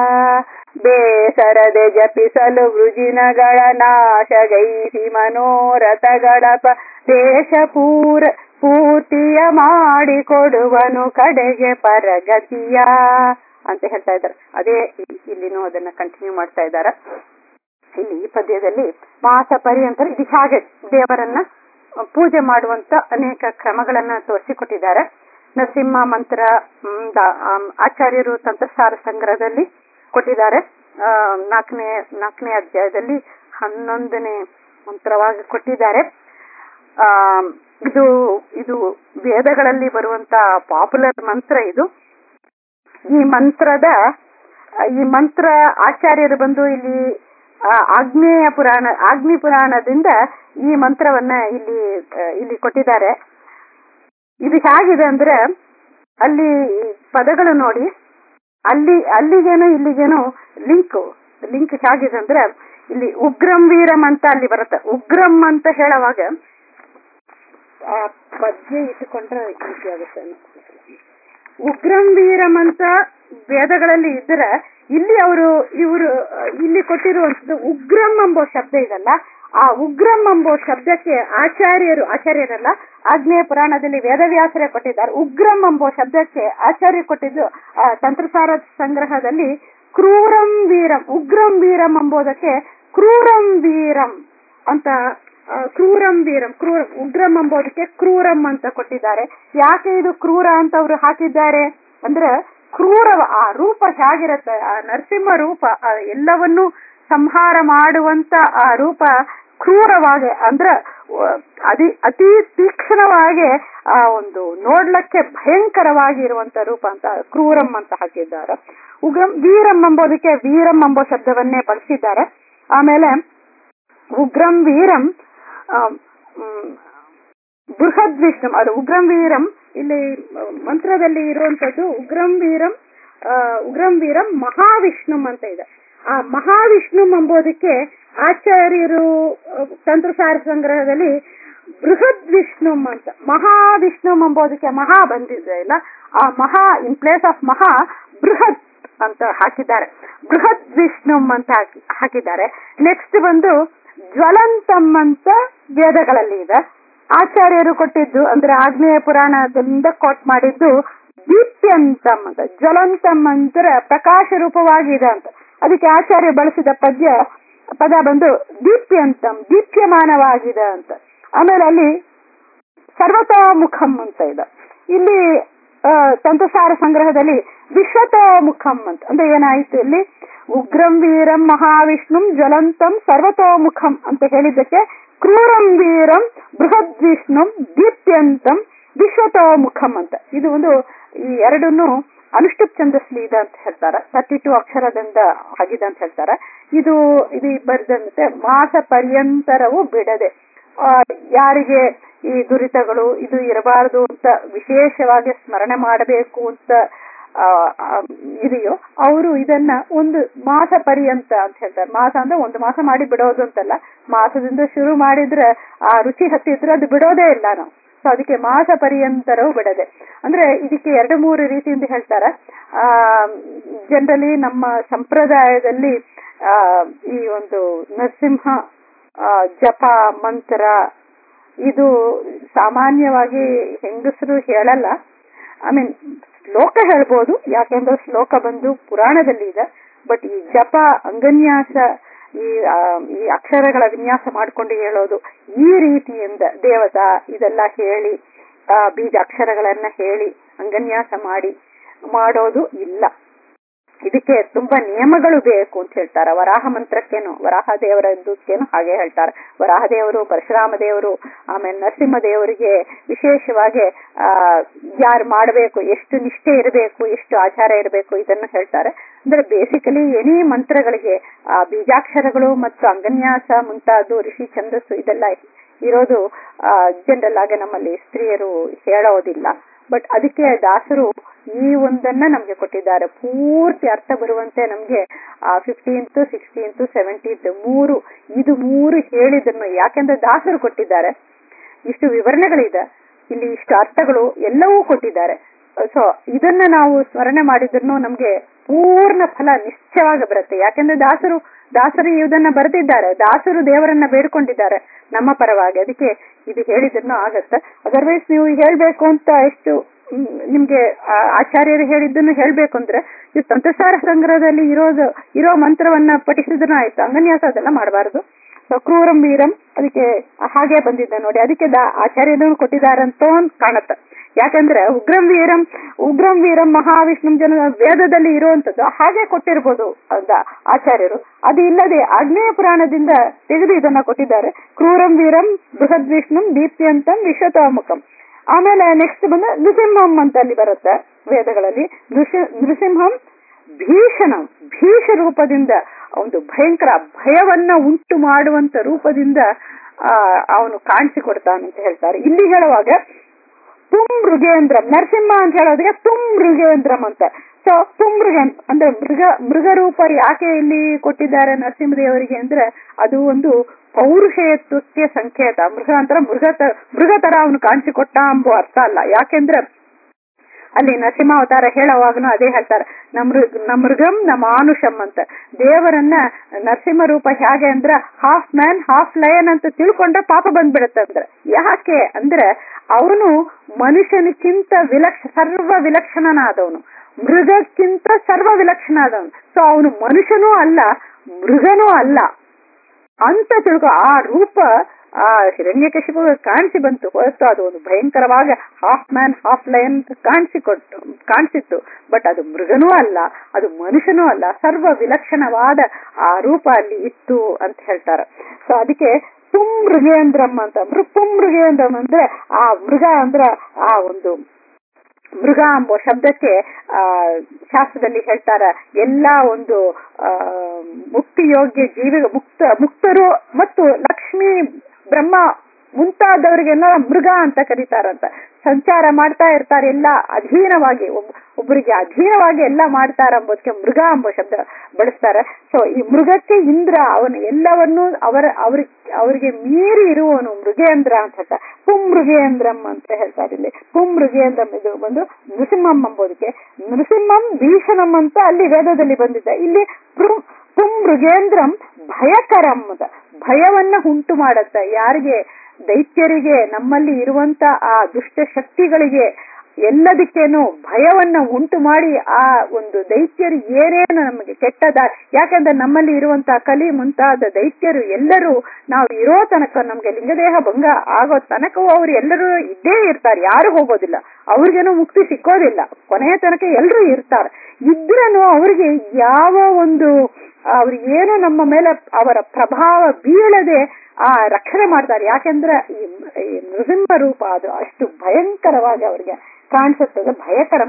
[SPEAKER 1] ಬೇಸರದೆ ಜಪಿಸಲು ವೃಜಿನಗಳ ನಾಶಗೈಸಿ ಮನೋರಥಗಳ ಪ ದೇಶ ಪೂರ ಪೂರ್ತಿಯ ಮಾಡಿಕೊಡುವನು ಕಡೆಗೆ ಪರಗತಿಯ ಅಂತ ಹೇಳ್ತಾ ಇದ್ದಾರೆ ಅದೇ ಇ- ಇಲ್ಲಿನೂ ಅದನ್ನ ಕಂಟಿನ್ಯೂ ಮಾಡ್ತಾ ಇದ್ದಾರೆ ಇಲ್ಲಿ ಈ ಪದ್ಯದಲ್ಲಿ ಮಾಸ ಪರ್ಯಂತರ ಇದು ಹಾಗೆ ದೇವರನ್ನ ಪೂಜೆ ಮಾಡುವಂತ ಅನೇಕ ಕ್ರಮಗಳನ್ನ ತೋರಿಸಿಕೊಟ್ಟಿದ್ದಾರೆ ನರಸಿಂಹ ಮಂತ್ರ ಮ್, ದ- ಆಮ್, ಆಚಾರ್ಯರು ತಂತ್ರಸಾರ ಸಂಗ್ರಹದಲ್ಲಿ ಕೊಟ್ಟಿದ್ದಾರೆ ಆ, ನಾಲ್ಕನೇ ನಾಲ್ಕನೇ ಅಧ್ಯಾಯದಲ್ಲಿ ಹನ್ನೊಂದನೇ ಮಂತ್ರವಾಗಿ ಕೊಟ್ಟಿದ್ದಾರೆ ಆ ಇದು ಇದು ವೇದಗಳಲ್ಲಿ ಬರುವಂತ ಪಾಪ್ಯುಲರ್ ಮಂತ್ರ ಇದು ಈ ಮಂತ್ರದ ಈ ಮಂತ್ರ ಆಚಾರ್ಯರು ಬಂದು ಇಲ್ಲಿ ಆ, ಆಗ್ನೇಯ ಪುರಾಣ ಆಗ್ನಿ ಪುರಾಣದಿಂದ ಈ ಮಂತ್ರವನ್ನ ಇಲ್ಲಿ ಆ, ಇಲ್ಲಿ ಕೊಟ್ಟಿದ್ದಾರೆ ಇದು ಹೇಗಿದೆ ಅಂದ್ರೆ ಅಲ್ಲಿ ಪದಗಳು ನೋಡಿ ಅಲ್ಲಿ ಅಲ್ಲಿಗೇನು ಇಲ್ಲಿಗೇನು ಲಿಂಕ್ ಲಿಂಕ್ ಹೇಗಿದೆ ಅಂದ್ರೆ ಇಲ್ಲಿ ಉಗ್ರಂ ವೀರಂ ಅಂತ ಅಲ್ಲಿ ಬರುತ್ತೆ ಉಗ್ರಂ ಅಂತ ಹೇಳುವಾಗ ಆ ಪದ್ಯ ಇಟ್ಟುಕೊಂಡ್ರೆ ಈಸಿ ಆಗುತ್ತೆ ಅನ್ನೋ. ಉಗ್ರಂ ವೀರಂ ಅಂತ ವೇದಗಳಲ್ಲಿ ಇದ್ರೆ ಇಲ್ಲಿ ಅವರು ಇವರು ಇಲ್ಲಿ ಕೊಟ್ಟಿರುವಂತದ್ದು ಉಗ್ರಂ ಎಂಬೋ ಶಬ್ದ ಇದಲ್ಲ ಆ ಉಗ್ರಂ ಎಂಬೋ ಶಬ್ದಕ್ಕೆ ಆಚಾರ್ಯರು ಆಚಾರ್ಯರಲ್ಲ ಆಗ್ನೇಯ ಪುರಾಣದಲ್ಲಿ ವೇದವ್ಯಾಸರೇ ಕೊಟ್ಟಿದ್ದಾರೆ ಉಗ್ರಂ ಎಂಬೋ ಶಬ್ದಕ್ಕೆ ಆಚಾರ್ಯ ಕೊಟ್ಟಿದ್ದು ಆ ತಂತ್ರಸಾರ ಸಂಗ್ರಹದಲ್ಲಿ ಕ್ರೂರಂ ವೀರಂ ಉಗ್ರಂ ವೀರಂ ಎಂಬುದಕ್ಕೆ ಕ್ರೂರಂ ವೀರಂ ಅಂತ ಆ, ಕ್ರೂರಂ ವೀರಂ ಕ್ರೂರ ಉಗ್ರಂ ಎಂಬುದಕ್ಕೆ ಕ್ರೂರಂ ಅಂತ ಕೊಟ್ಟಿದ್ದಾರೆ ಯಾಕೆ ಇದು ಕ್ರೂರ ಅಂತ ಅವರು ಹಾಕಿದ್ದಾರೆ ಅಂದ್ರೆ ಕ್ರೂರ ಆ ರೂಪ ಹೇಗಿರುತ್ತೆ ಆ ನರಸಿಂಹ ರೂಪ ಆ ಎಲ್ಲವನ್ನೂ ಸಂಹಾರ ಮಾಡುವಂತ ಆ ರೂಪ ಕ್ರೂರವಾಗಿ ಅಂದ್ರೆ ವ- ಅತಿ ಅತಿ ತೀಕ್ಷ್ಣವಾಗಿ ಆ ಒಂದು ನೋಡ್ಲಕ್ಕೆ ಭಯಂಕರವಾಗಿ ಇರುವಂತ ರೂಪ ಅಂತ ಕ್ರೂರಂ ಅಂತ ಹಾಕಿದ್ದಾರೆ ಉಗ್ರಂ ವೀರಂ ಎಂಬುದಕ್ಕೆ ವೀರಂ ಎಂಬ ಶಬ್ದವನ್ನೇ ಬಳಸಿದ್ದಾರೆ ಆಮೇಲೆ ಉಗ್ರಂ ವೀರಂ ಆ, ಮ್, ಬೃಹದ್ ವಿಷ್ಣು ಅದು ಉಗ್ರಂ ವೀರಂ ಇಲ್ಲಿ ಮಂತ್ರದಲ್ಲಿ ಇರುವಂತದ್ದು ಉಗ್ರಂ ವೀರಂ ಆ, ಉಗ್ರಂ ವೀರಂ ಮಹಾವಿಷ್ಣು ಅಂತ ಇದೆ ಆ ಮಹಾವಿಷ್ಣು ಎಂಬುದಕ್ಕೆ ಆಚಾರ್ಯರು ಆ, ತಂತ್ರಸಾರ ಸಂಗ್ರಹದಲ್ಲಿ ಬೃಹದ್ ವಿಷ್ಣು ಅಂತ ಮಹಾವಿಷ್ಣು ಎಂಬುದಕ್ಕೆ ಮಹಾ ಬಂದಿದೆ ಇಲ್ಲ ಆ ಮಹಾ ಇನ್ ಪ್ಲೇಸ್ ಆಫ್ ಮಹಾ ಬೃಹತ್ ಅಂತ ಹಾಕಿದ್ದಾರೆ ಬೃಹತ್ ವಿಷ್ಣು ಅಂತ ಹಾಕಿ- ಹಾಕಿದ್ದಾರೆ ನೆಕ್ಸ್ಟ್ ಬಂದು ಜ್ವಲಂತಂ ಅಂತ ವೇದಗಳಲ್ಲಿ ಇದೆ ಆಚಾರ್ಯರು ಕೊಟ್ಟಿದ್ದು ಅಂದ್ರೆ ಆಗ್ನೇಯ ಪುರಾಣದಿಂದ ಕೋಟ್ ಮಾಡಿದ್ದು ದೀಪ್ಯಂತಂ ಅಂತ ಜ್ವಲಂತಂ ಅಂದ್ರೆ ಪ್ರಕಾಶ ರೂಪವಾಗಿದೆ ಅಂತ ಅದಕ್ಕೆ ಆಚಾರ್ಯ ಬಳಸಿದ ಪದ್ಯ ಪದ ಬಂದು ದೀಪ್ಯಂತಂ ದೀಪ್ಯಮಾನವಾಗಿದೆ ಅಂತ ಆಮೇಲೆ ಅಲ್ಲಿ ಸರ್ವತೋಮುಖಂ ಅಂತ ಇದೆ ಇಲ್ಲಿ ಆ, ತಂತ್ರಸಾರ ಸಂಗ್ರಹದಲ್ಲಿ ವಿಶ್ವತೋಮುಖಂ ಅಂತ ಅಂದ್ರೆ ಏನಾಯ್ತು ಇಲ್ಲಿ ಉಗ್ರಂ ವೀರಂ ಮಹಾವಿಷ್ಣುಂ ಜ್ವಲಂತಂ ಸರ್ವತೋಮುಖಂ ಅಂತ ಹೇಳಿದ್ದಕ್ಕೆ ಕ್ರೂರಂ ವೀರಂ ಬೃಹದ್ ವಿಷ್ಣುಂ ದೀಪ್ಯಂತಂ ವಿಶ್ವತೋಮುಖಂ ಅಂತ ಇದು ಒಂದು ಈ ಎರಡನ್ನು ಅನುಷ್ಠುಪ್ ಛಂದಸ್ಲಿ ಇದೆ ಅಂತ ಹೇಳ್ತಾರೆ ತರ್ಟಿ ಟು ಅಕ್ಷರದಿಂದ ಆಗಿದೆ ಅಂತ ಹೇಳ್ತಾರೆ ಇದು ಇದು ಬರೆದಂತೆ ಮಾಸ ಪರ್ಯಂತರವು ಬಿಡದೆ ಆ, ಯಾರಿಗೆ ಈ ದುರಿತಗಳು ಇದು ಇರಬಾರದು ಅಂತ ವಿಶೇಷವಾಗಿ ಸ್ಮರಣೆ ಮಾಡಬೇಕು ಅಂತ ಆ, ಆ, ಇದೆಯೋ ಅವರು ಇದನ್ನ ಒಂದು ಮಾಸ ಪರ್ಯಂತ ಅಂತ ಹೇಳ್ತಾರೆ ಮಾಸ ಅಂದ್ರೆ ಒಂದು ಮಾಸ ಮಾಡಿ ಬಿಡೋದು ಅಂತಲ್ಲ ಮಾಸದಿಂದ ಶುರು ಮಾಡಿದ್ರೆ ಆ ರುಚಿ ಹತ್ತಿದ್ರೆ ಅದು ಬಿಡೋದೇ ಇಲ್ಲ ನಾವು ಸೊ ಅದಕ್ಕೆ ಮಾಸ ಪರ್ಯಂತರವು ಬಿಡದೆ ಅಂದ್ರೆ ಇದಕ್ಕೆ ಎರಡು ಮೂರು ರೀತಿಯಿಂದ ಹೇಳ್ತಾರೆ ಆ ಜನರಲಿ ನಮ್ಮ ಸಂಪ್ರದಾಯದಲ್ಲಿ ಆ ಈ ಒಂದು ನರಸಿಂಹ ಆ, ಜಪ ಮಂತ್ರ ಇದು ಸಾಮಾನ್ಯವಾಗಿ ಹೆಂಗಸರು ಹೇಳಲ್ಲ ಐ ಮೀನ್ ಶ್ಲೋಕ ಹೇಳ್ಬೋದು ಯಾಕೆಂದ್ರೆ ಶ್ಲೋಕ ಬಂದು ಪುರಾಣದಲ್ಲಿ ಇದೆ ಬಟ್ ಈ ಜಪ ಅಂಗನ್ಯಾಸ ಈ ಆ, ಈ ಅಕ್ಷರಗಳ ವಿನ್ಯಾಸ ಮಾಡ್ಕೊಂಡು ಹೇಳೋದು ಈ ರೀತಿಯಿಂದ ದೇವತಾ ಇದೆಲ್ಲ ಹೇಳಿ ಆ, ಬೀಜ ಅಕ್ಷರಗಳನ್ನ ಹೇಳಿ ಅಂಗನ್ಯಾಸ ಮಾಡಿ ಮಾಡೋದು ಇಲ್ಲ ಇದಕ್ಕೆ ತುಂಬಾ ನಿಯಮಗಳು ಬೇಕು ಅಂತ ಹೇಳ್ತಾರೆ ವರಾಹ ಮಂತ್ರಕ್ಕೇನು ವರಾಹ ದೇವರದ್ದಕ್ಕೇನು ಹಾಗೆ ಹೇಳ್ತಾರೆ ವರಾಹ ದೇವರು ಪರಶುರಾಮ ದೇವರು ಆಮೇಲೆ ನರಸಿಂಹ ದೇವರಿಗೆ ವಿಶೇಷವಾಗಿ ಆ ಯಾರು ಮಾಡಬೇಕು ಎಷ್ಟು ನಿಷ್ಠೆ ಇರಬೇಕು ಎಷ್ಟು ಆಚಾರ ಇರಬೇಕು ಇದನ್ನು ಹೇಳ್ತಾರೆ ಅಂದ್ರೆ ಬೇಸಿಕಲಿ ಎನಿ ಮಂತ್ರಗಳಿಗೆ ಆ ಬೀಜಾಕ್ಷರಗಳು ಮತ್ತು ಅಂಗನ್ಯಾಸ ಮುಂತಾದ ಋಷಿ ಛಂದಸ್ಸು ಇದೆಲ್ಲ ಇರೋದು ಜನರಲ್ ಆಗಿ ನಮ್ಮಲ್ಲಿ ಸ್ತ್ರೀಯರು ಹೇಳೋದಿಲ್ಲ ಬಟ್ ಅದಕ್ಕೆ ದಾಸರು ಈ ಒಂದನ್ನ ನಮ್ಗೆ ಕೊಟ್ಟಿದ್ದಾರೆ ಪೂರ್ತಿ ಅರ್ಥ ಬರುವಂತೆ ನಮ್ಗೆ ಆ ಫಿಫ್ಟೀನ್ತ್ ಸಿಕ್ಸ್ಟೀನ್ತ್ ಸೆವೆಂಟೀನ್ತ್ ಮೂರು ಇದು ಮೂರು ಹೇಳಿದನ್ನು ಯಾಕೆಂದ್ರೆ ದಾಸರು ಕೊಟ್ಟಿದ್ದಾರೆ ಇಷ್ಟು ವಿವರಣೆಗಳಿದೆ ಇಲ್ಲಿ ಇಷ್ಟು ಅರ್ಥಗಳು ಎಲ್ಲವೂ ಕೊಟ್ಟಿದ್ದಾರೆ ಸೊ ಇದನ್ನ ನಾವು ಸ್ಮರಣೆ ಮಾಡಿದ್ರು ನಮ್ಗೆ ಪೂರ್ಣ ಫಲ ನಿಶ್ಚಯವಾಗಿ ಬರುತ್ತೆ ಯಾಕೆಂದ್ರೆ ದಾಸರು ದಾಸರು ಇದನ್ನ ಬರೆದಿದ್ದಾರೆ ದಾಸರು ದೇವರನ್ನ ಬೇಡ್ಕೊಂಡಿದ್ದಾರೆ ನಮ್ಮ ಪರವಾಗಿ ಅದಕ್ಕೆ ಇದು ಹೇಳಿದ್ರು ಆಗತ್ತೆ ಅದರ್ವೈಸ್ ನೀವು ಹೇಳ್ಬೇಕು ಅಂತ ಎಷ್ಟು ಹ್ಮ್, ನಿಮ್ಗೆ ಆ ಆಚಾರ್ಯರು ಹೇಳಿದ್ದನ್ನು ಹೇಳ್ಬೇಕು ಅಂದ್ರೆ ಈ ತಂತ್ರಸಾರ ಸಂಗ್ರಹದಲ್ಲಿ ಇರೋದು ಇರೋ ಮಂತ್ರವನ್ನ ಪಠಿಸಿದ್ರು ಆಯ್ತು ಅಂಗನ್ಯಾಸ ಅದೆಲ್ಲ ಮಾಡಬಾರದು ಸೊ ಕ್ರೂರಂ ವೀರಂ ಅದಕ್ಕೆ ಹಾಗೆ ಬಂದಿದ್ದ ನೋಡಿ ಅದಕ್ಕೆ ದಾ ಆಚಾರ್ಯರು ಕೊಟ್ಟಿದ್ದಾರಂತ ಕಾಣುತ್ತೆ ಯಾಕಂದ್ರೆ ಉಗ್ರಂ ವೀರಂ ಉಗ್ರಂ ವೀರಂ ಮಹಾವಿಷ್ಣು ಜನ ವೇದದಲ್ಲಿ ಇರುವಂತದ್ದು ಹಾಗೆ ಕೊಟ್ಟಿರ್ಬೋದು ಅಂತ ಆಚಾರ್ಯರು ಅದು ಇಲ್ಲದೆ ಆಗ್ನೇಯ ಪುರಾಣದಿಂದ ತೆಗೆದು ಇದನ್ನ ಕೊಟ್ಟಿದ್ದಾರೆ ಕ್ರೂರಂ ವೀರಂ ಬೃಹದ್ ವಿಷ್ಣುಂ ದೀಪ್ತಿಯಂತಂ ವಿಶ್ವತೋಮುಖಂ ಆಮೇಲೆ ನೆಕ್ಸ್ಟ್ ಬಂದು ನೃಸಿಂಹಂ ಅಂತ ಅಲ್ಲಿ ಬರುತ್ತೆ ವೇದಗಳಲ್ಲಿ ನೃಸಿ- ನೃಸಿಂಹಂ ಭೀಷಣ ಭೀಷ ರೂಪದಿಂದ ಒಂದು ಭಯಂಕರ ಭಯವನ್ನ ಉಂಟು ಮಾಡುವಂತ ರೂಪದಿಂದ ಆ ಅವನು ಕಾಣಿಸಿಕೊಡ್ತಾನಂತ ಹೇಳ್ತಾರೆ ಇಲ್ಲಿ ಹೇಳುವಾಗ ತುಂ ಮೃಗೇಂದ್ರಂ ನರಸಿಂಹ ಅಂತ ಹೇಳೋದಕ್ಕೆ ತುಂ ಮೃಗೇಂದ್ರಂ ಅಂತ ಸೊ ತುಂ ಮೃಗ ಅಂದ್ರೆ ಮೃಗ ಮೃಗ ರೂಪ ಯಾಕೆ ಇಲ್ಲಿ ಕೊಟ್ಟಿದ್ದಾರೆ ನರಸಿಂಹದೇವರಿಗೆ ಅಂದ್ರೆ ಅದು ಒಂದು ಪೌರುಷೇಯತ್ವಕ್ಕೆ ಸಂಕೇತ ಮೃಗ ಅಂತರ ಮೃಗ ತ- ಮೃಗ ತರ ಅವನು ಕಾಣಿಸಿಕೊಟ್ಟ ಎಂಬ ಅರ್ಥ ಅಲ್ಲ ಯಾಕೆಂದ್ರೆ ಅಲ್ಲಿ ನರಸಿಂಹಾವತಾರ ಹೇಳುವಾಗನು ಅದೇ ಹೇಳ್ತಾರೆ ನಮೃ ನಮೃಗಂ ನ ಮಾನುಷಂ ಅಂತ ದೇವರನ್ನ ನರಸಿಂಹ ರೂಪ ಹೇಗೆ ಅಂದ್ರೆ ಹಾಫ್ ಮ್ಯಾನ್ ಹಾಫ್ ಲಯನ್ ಅಂತ ತಿಳ್ಕೊಂಡ್ರೆ ಪಾಪ ಬಂದ್ಬಿಡುತ್ತೆ ಅಂದ್ರೆ ಯಾಕೆ ಅಂದ್ರೆ ಅವನು ಮನುಷ್ಯನಿಗಿಂತ ವಿಲಕ್ಷ ಸರ್ವ ವಿಲಕ್ಷಣನಾದವನು ಮೃಗಕ್ಕಿಂತ ಸರ್ವ ವಿಲಕ್ಷಣ ಆದವನು ಸೊ ಅವನು ಮನುಷ್ಯನೂ ಅಲ್ಲ ಮೃಗನೂ ಅಲ್ಲ ಅಂತ ತಿಳ್ಕೊ ಆ ರೂಪ ಆ ಹಿರಣ್ಯಕಶಿಪು ಕಾಣಿಸಿ ಬಂತು ಹೊರತು ಅದು ಒಂದು ಭಯಂಕರವಾಗ ಹಾಫ್ ಮ್ಯಾನ್ ಹಾಫ್ ಲಯನ್ ಕಾಣಿಸಿಕೊಟ್ಟು ಕಾಣಿಸಿತ್ತು ಬಟ್ ಅದು ಮೃಗನೂ ಅಲ್ಲ ಅದು ಮನುಷ್ಯನೂ ಅಲ್ಲ ಸರ್ವ ವಿಲಕ್ಷಣವಾದ ಆ ರೂಪ ಅಲ್ಲಿ ಇತ್ತು ಅಂತ ಹೇಳ್ತಾರೆ ಸೊ ಅದಕ್ಕೆ ತುಂ ಮೃಗೇಂದ್ರಂ ಅಂತ ಮೃ ತುಂ ಮೃಗೇಂದ್ರಂ ಅಂದ್ರೆ ಆ ಮೃಗ ಅಂದ್ರ ಆ ಒಂದು ಮೃಗ ಎಂಬ ಶಬ್ದಕ್ಕೆ ಆ ಶಾಸ್ತ್ರದಲ್ಲಿ ಹೇಳ್ತಾರೆ ಎಲ್ಲಾ ಒಂದು ಆ ಮುಕ್ತಿ ಯೋಗ್ಯ ಜೀವಿ ಮುಕ್ತ ಮುಕ್ತರು ಮತ್ತು ಲಕ್ಷ್ಮಿ ಬ್ರಹ್ಮ ಮುಂತಾದವರಿಗೆಲ್ಲ ಮೃಗ ಅಂತ ಕರೀತಾರಂತ ಸಂಚಾರ ಮಾಡ್ತಾ ಇರ್ತಾರೆ ಎಲ್ಲ ಅಧೀನವಾಗಿ ಒಬ್- ಒಬ್ಬರಿಗೆ ಅಧೀನವಾಗಿ ಎಲ್ಲ ಮಾಡ್ತಾರ ಎಂಬುದಕ್ಕೆ ಮೃಗ ಎಂಬ ಶಬ್ದ ಬಳಸ್ತಾರೆ ಸೊ ಈ ಮೃಗಕ್ಕೆ ಇಂದ್ರ ಅವನು ಎಲ್ಲವನ್ನೂ ಅವರ ಅವ್ರಿಗೆ ಅವರಿಗೆ ಮೀರಿ ಇರುವವನು ಮೃಗೇಂದ್ರ ಅಂತ ಹೇಳ್ತಾರೆ ಪುಂಮೃಗೇಂದ್ರಂ ಅಂತ ಹೇಳ್ತಾರೆ ಇಲ್ಲಿ ಪುಂಮೃಗೇಂದ್ರಂ ಇದು ಬಂದು ನೃಸಿಂಹಂ ಎಂಬುದಕ್ಕೆ ನೃಸಿಂಹಂ ಭೀಷಣಂ ಅಂತ ಅಲ್ಲಿ ವೇದದಲ್ಲಿ ಬಂದಿದೆ ಇಲ್ಲಿ ಪೃ- ಪುಂಮೃಗೇಂದ್ರಂ ಭಯಕರಂ ಅಂತ ಭಯವನ್ನ ಉಂಟು ಮಾಡತ್ತ ಯಾರಿಗೆ ದೈತ್ಯರಿಗೆ ನಮ್ಮಲ್ಲಿ ಇರುವಂತ ಆ ದುಷ್ಟ ಶಕ್ತಿಗಳಿಗೆ ಎಲ್ಲದಕ್ಕೇನು ಭಯವನ್ನ ಉಂಟು ಮಾಡಿ ಆ ಒಂದು ದೈತ್ಯರು ಏನೇನು ನಮಗೆ ಕೆಟ್ಟದ ಯಾಕಂದ್ರೆ ನಮ್ಮಲ್ಲಿ ಇರುವಂತಹ ಕಲಿ ಮುಂತಾದ ದೈತ್ಯರು ಎಲ್ಲರೂ ನಾವು ಇರೋ ತನಕ ನಮ್ಗೆ ಲಿಂಗದೇಹ ಭಂಗ ಆಗೋ ತನಕವೂ ಅವ್ರು ಎಲ್ಲರೂ ಇದ್ದೇ ಇರ್ತಾರೆ ಯಾರು ಹೋಗೋದಿಲ್ಲ ಅವ್ರಿಗೇನು ಮುಕ್ತಿ ಸಿಕ್ಕೋದಿಲ್ಲ ಕೊನೆಯ ತನಕ ಎಲ್ಲರೂ ಇರ್ತಾರೆ ಇದ್ರನು ಅವ್ರಿಗೆ ಯಾವ ಒಂದು ಅವ್ರಿಗೆ ಏನು ನಮ್ಮ ಮೇಲೆ ಅವರ ಪ್ರಭಾವ ಬೀಳದೆ ಆ ರಕ್ಷಣೆ ಮಾಡ್ತಾರೆ ಯಾಕೆಂದ್ರೆ ಈ ಈ ನೃಸಿಂಹ ರೂಪ ಅದು ಅಷ್ಟು ಭಯಂಕರವಾಗಿ ಅವರಿಗೆ ಕಾಣಿಸುತ್ತದೆ ಭಯಕರಂ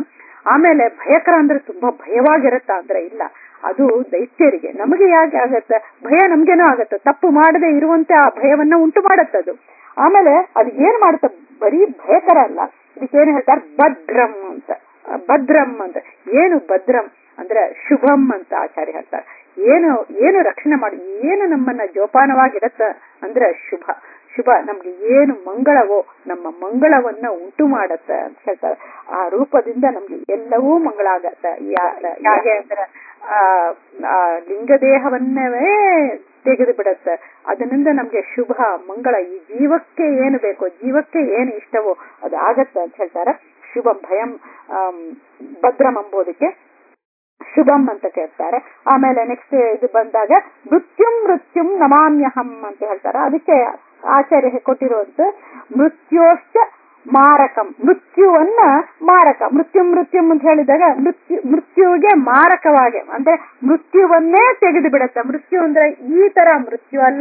[SPEAKER 1] ಆಮೇಲೆ ಭಯಕರ ಅಂದ್ರೆ ತುಂಬಾ ಭಯವಾಗಿರುತ್ತಾ ಅಂದ್ರೆ ಇಲ್ಲ ಅದು ದೈತ್ಯರಿಗೆ ನಮಗೆ ಯಾಕೆ ಆಗತ್ತೆ ಭಯ ನಮ್ಗೇನೋ ಆಗತ್ತೆ ತಪ್ಪು ಮಾಡದೆ ಇರುವಂತೆ ಆ ಭಯವನ್ನ ಉಂಟು ಮಾಡತ್ತದು ಆಮೇಲೆ ಅದು ಏನ್ ಮಾಡುತ್ತೆ ಬರೀ ಭಯಕರ ಅಲ್ಲ ಇದಕ್ಕೇನು ಹೇಳ್ತಾರೆ ಭದ್ರಂ ಅಂತ ಭದ್ರಂ ಅಂತ ಏನು ಭದ್ರಂ ಅಂದ್ರೆ ಶುಭಂ ಅಂತ ಆಚಾರ್ಯ ಹೇಳ್ತಾರೆ ಏನು ಏನು ರಕ್ಷಣೆ ಮಾಡಿ ಏನು ನಮ್ಮನ್ನ ಜೋಪಾನವಾಗಿರತ್ತ ಅಂದ್ರೆ ಶುಭ ಶುಭ ನಮ್ಗೆ ಏನು ಮಂಗಳವೋ ನಮ್ಮ ಮಂಗಳವನ್ನ ಉಂಟು ಮಾಡತ್ತ ಅಂತ ಹೇಳ್ತಾರೆ ಆ ರೂಪದಿಂದ ನಮ್ಗೆ ಎಲ್ಲವೂ ಮಂಗಳ ಆಗತ್ತ ಯಾಕೆ ಅಂದ್ರೆ ಆ ಆ ಲಿಂಗದೇಹವನ್ನವೇ ತೆಗೆದು ಬಿಡತ್ತೆ ಅದರಿಂದ ನಮ್ಗೆ ಶುಭ ಮಂಗಳ ಈ ಜೀವಕ್ಕೆ ಏನು ಬೇಕೋ ಜೀವಕ್ಕೆ ಏನು ಇಷ್ಟವೋ ಅದು ಆಗತ್ತೆ ಅಂತ ಹೇಳ್ತಾರೆ ಶುಭಂ ಭಯಂ ಭದ್ರಂ ಎಂಬುದಕ್ಕೆ ಶುಭಂ ಅಂತ ಕೇಳ್ತಾರೆ ಆಮೇಲೆ ನೆಕ್ಸ್ಟ್ ಇದು ಬಂದಾಗ ಮೃತ್ಯುಂ ಮೃತ್ಯುಂ ನಮಾಮ್ಯಹಂ ಅಂತ ಹೇಳ್ತಾರೆ ಅದಕ್ಕೆ ಆಚಾರ್ಯ ಕೊಟ್ಟಿರುವಂತ ಮೃತ್ಯೋಶ್ಚ ಮಾರಕಂ ಮೃತ್ಯುವನ್ನ ಮಾರಕ ಮೃತ್ಯು ಮೃತ್ಯು ಅಂತ ಹೇಳಿದಾಗ ಮೃತ್ಯು ಮೃತ್ಯುವಿಗೆ ಮಾರಕವಾಗಿ ಅಂದ್ರೆ ಮೃತ್ಯುವನ್ನೇ ತೆಗೆದು ಬಿಡತ್ತೆ ಮೃತ್ಯು ಅಂದ್ರೆ ಈ ತರ ಮೃತ್ಯು ಅಲ್ಲ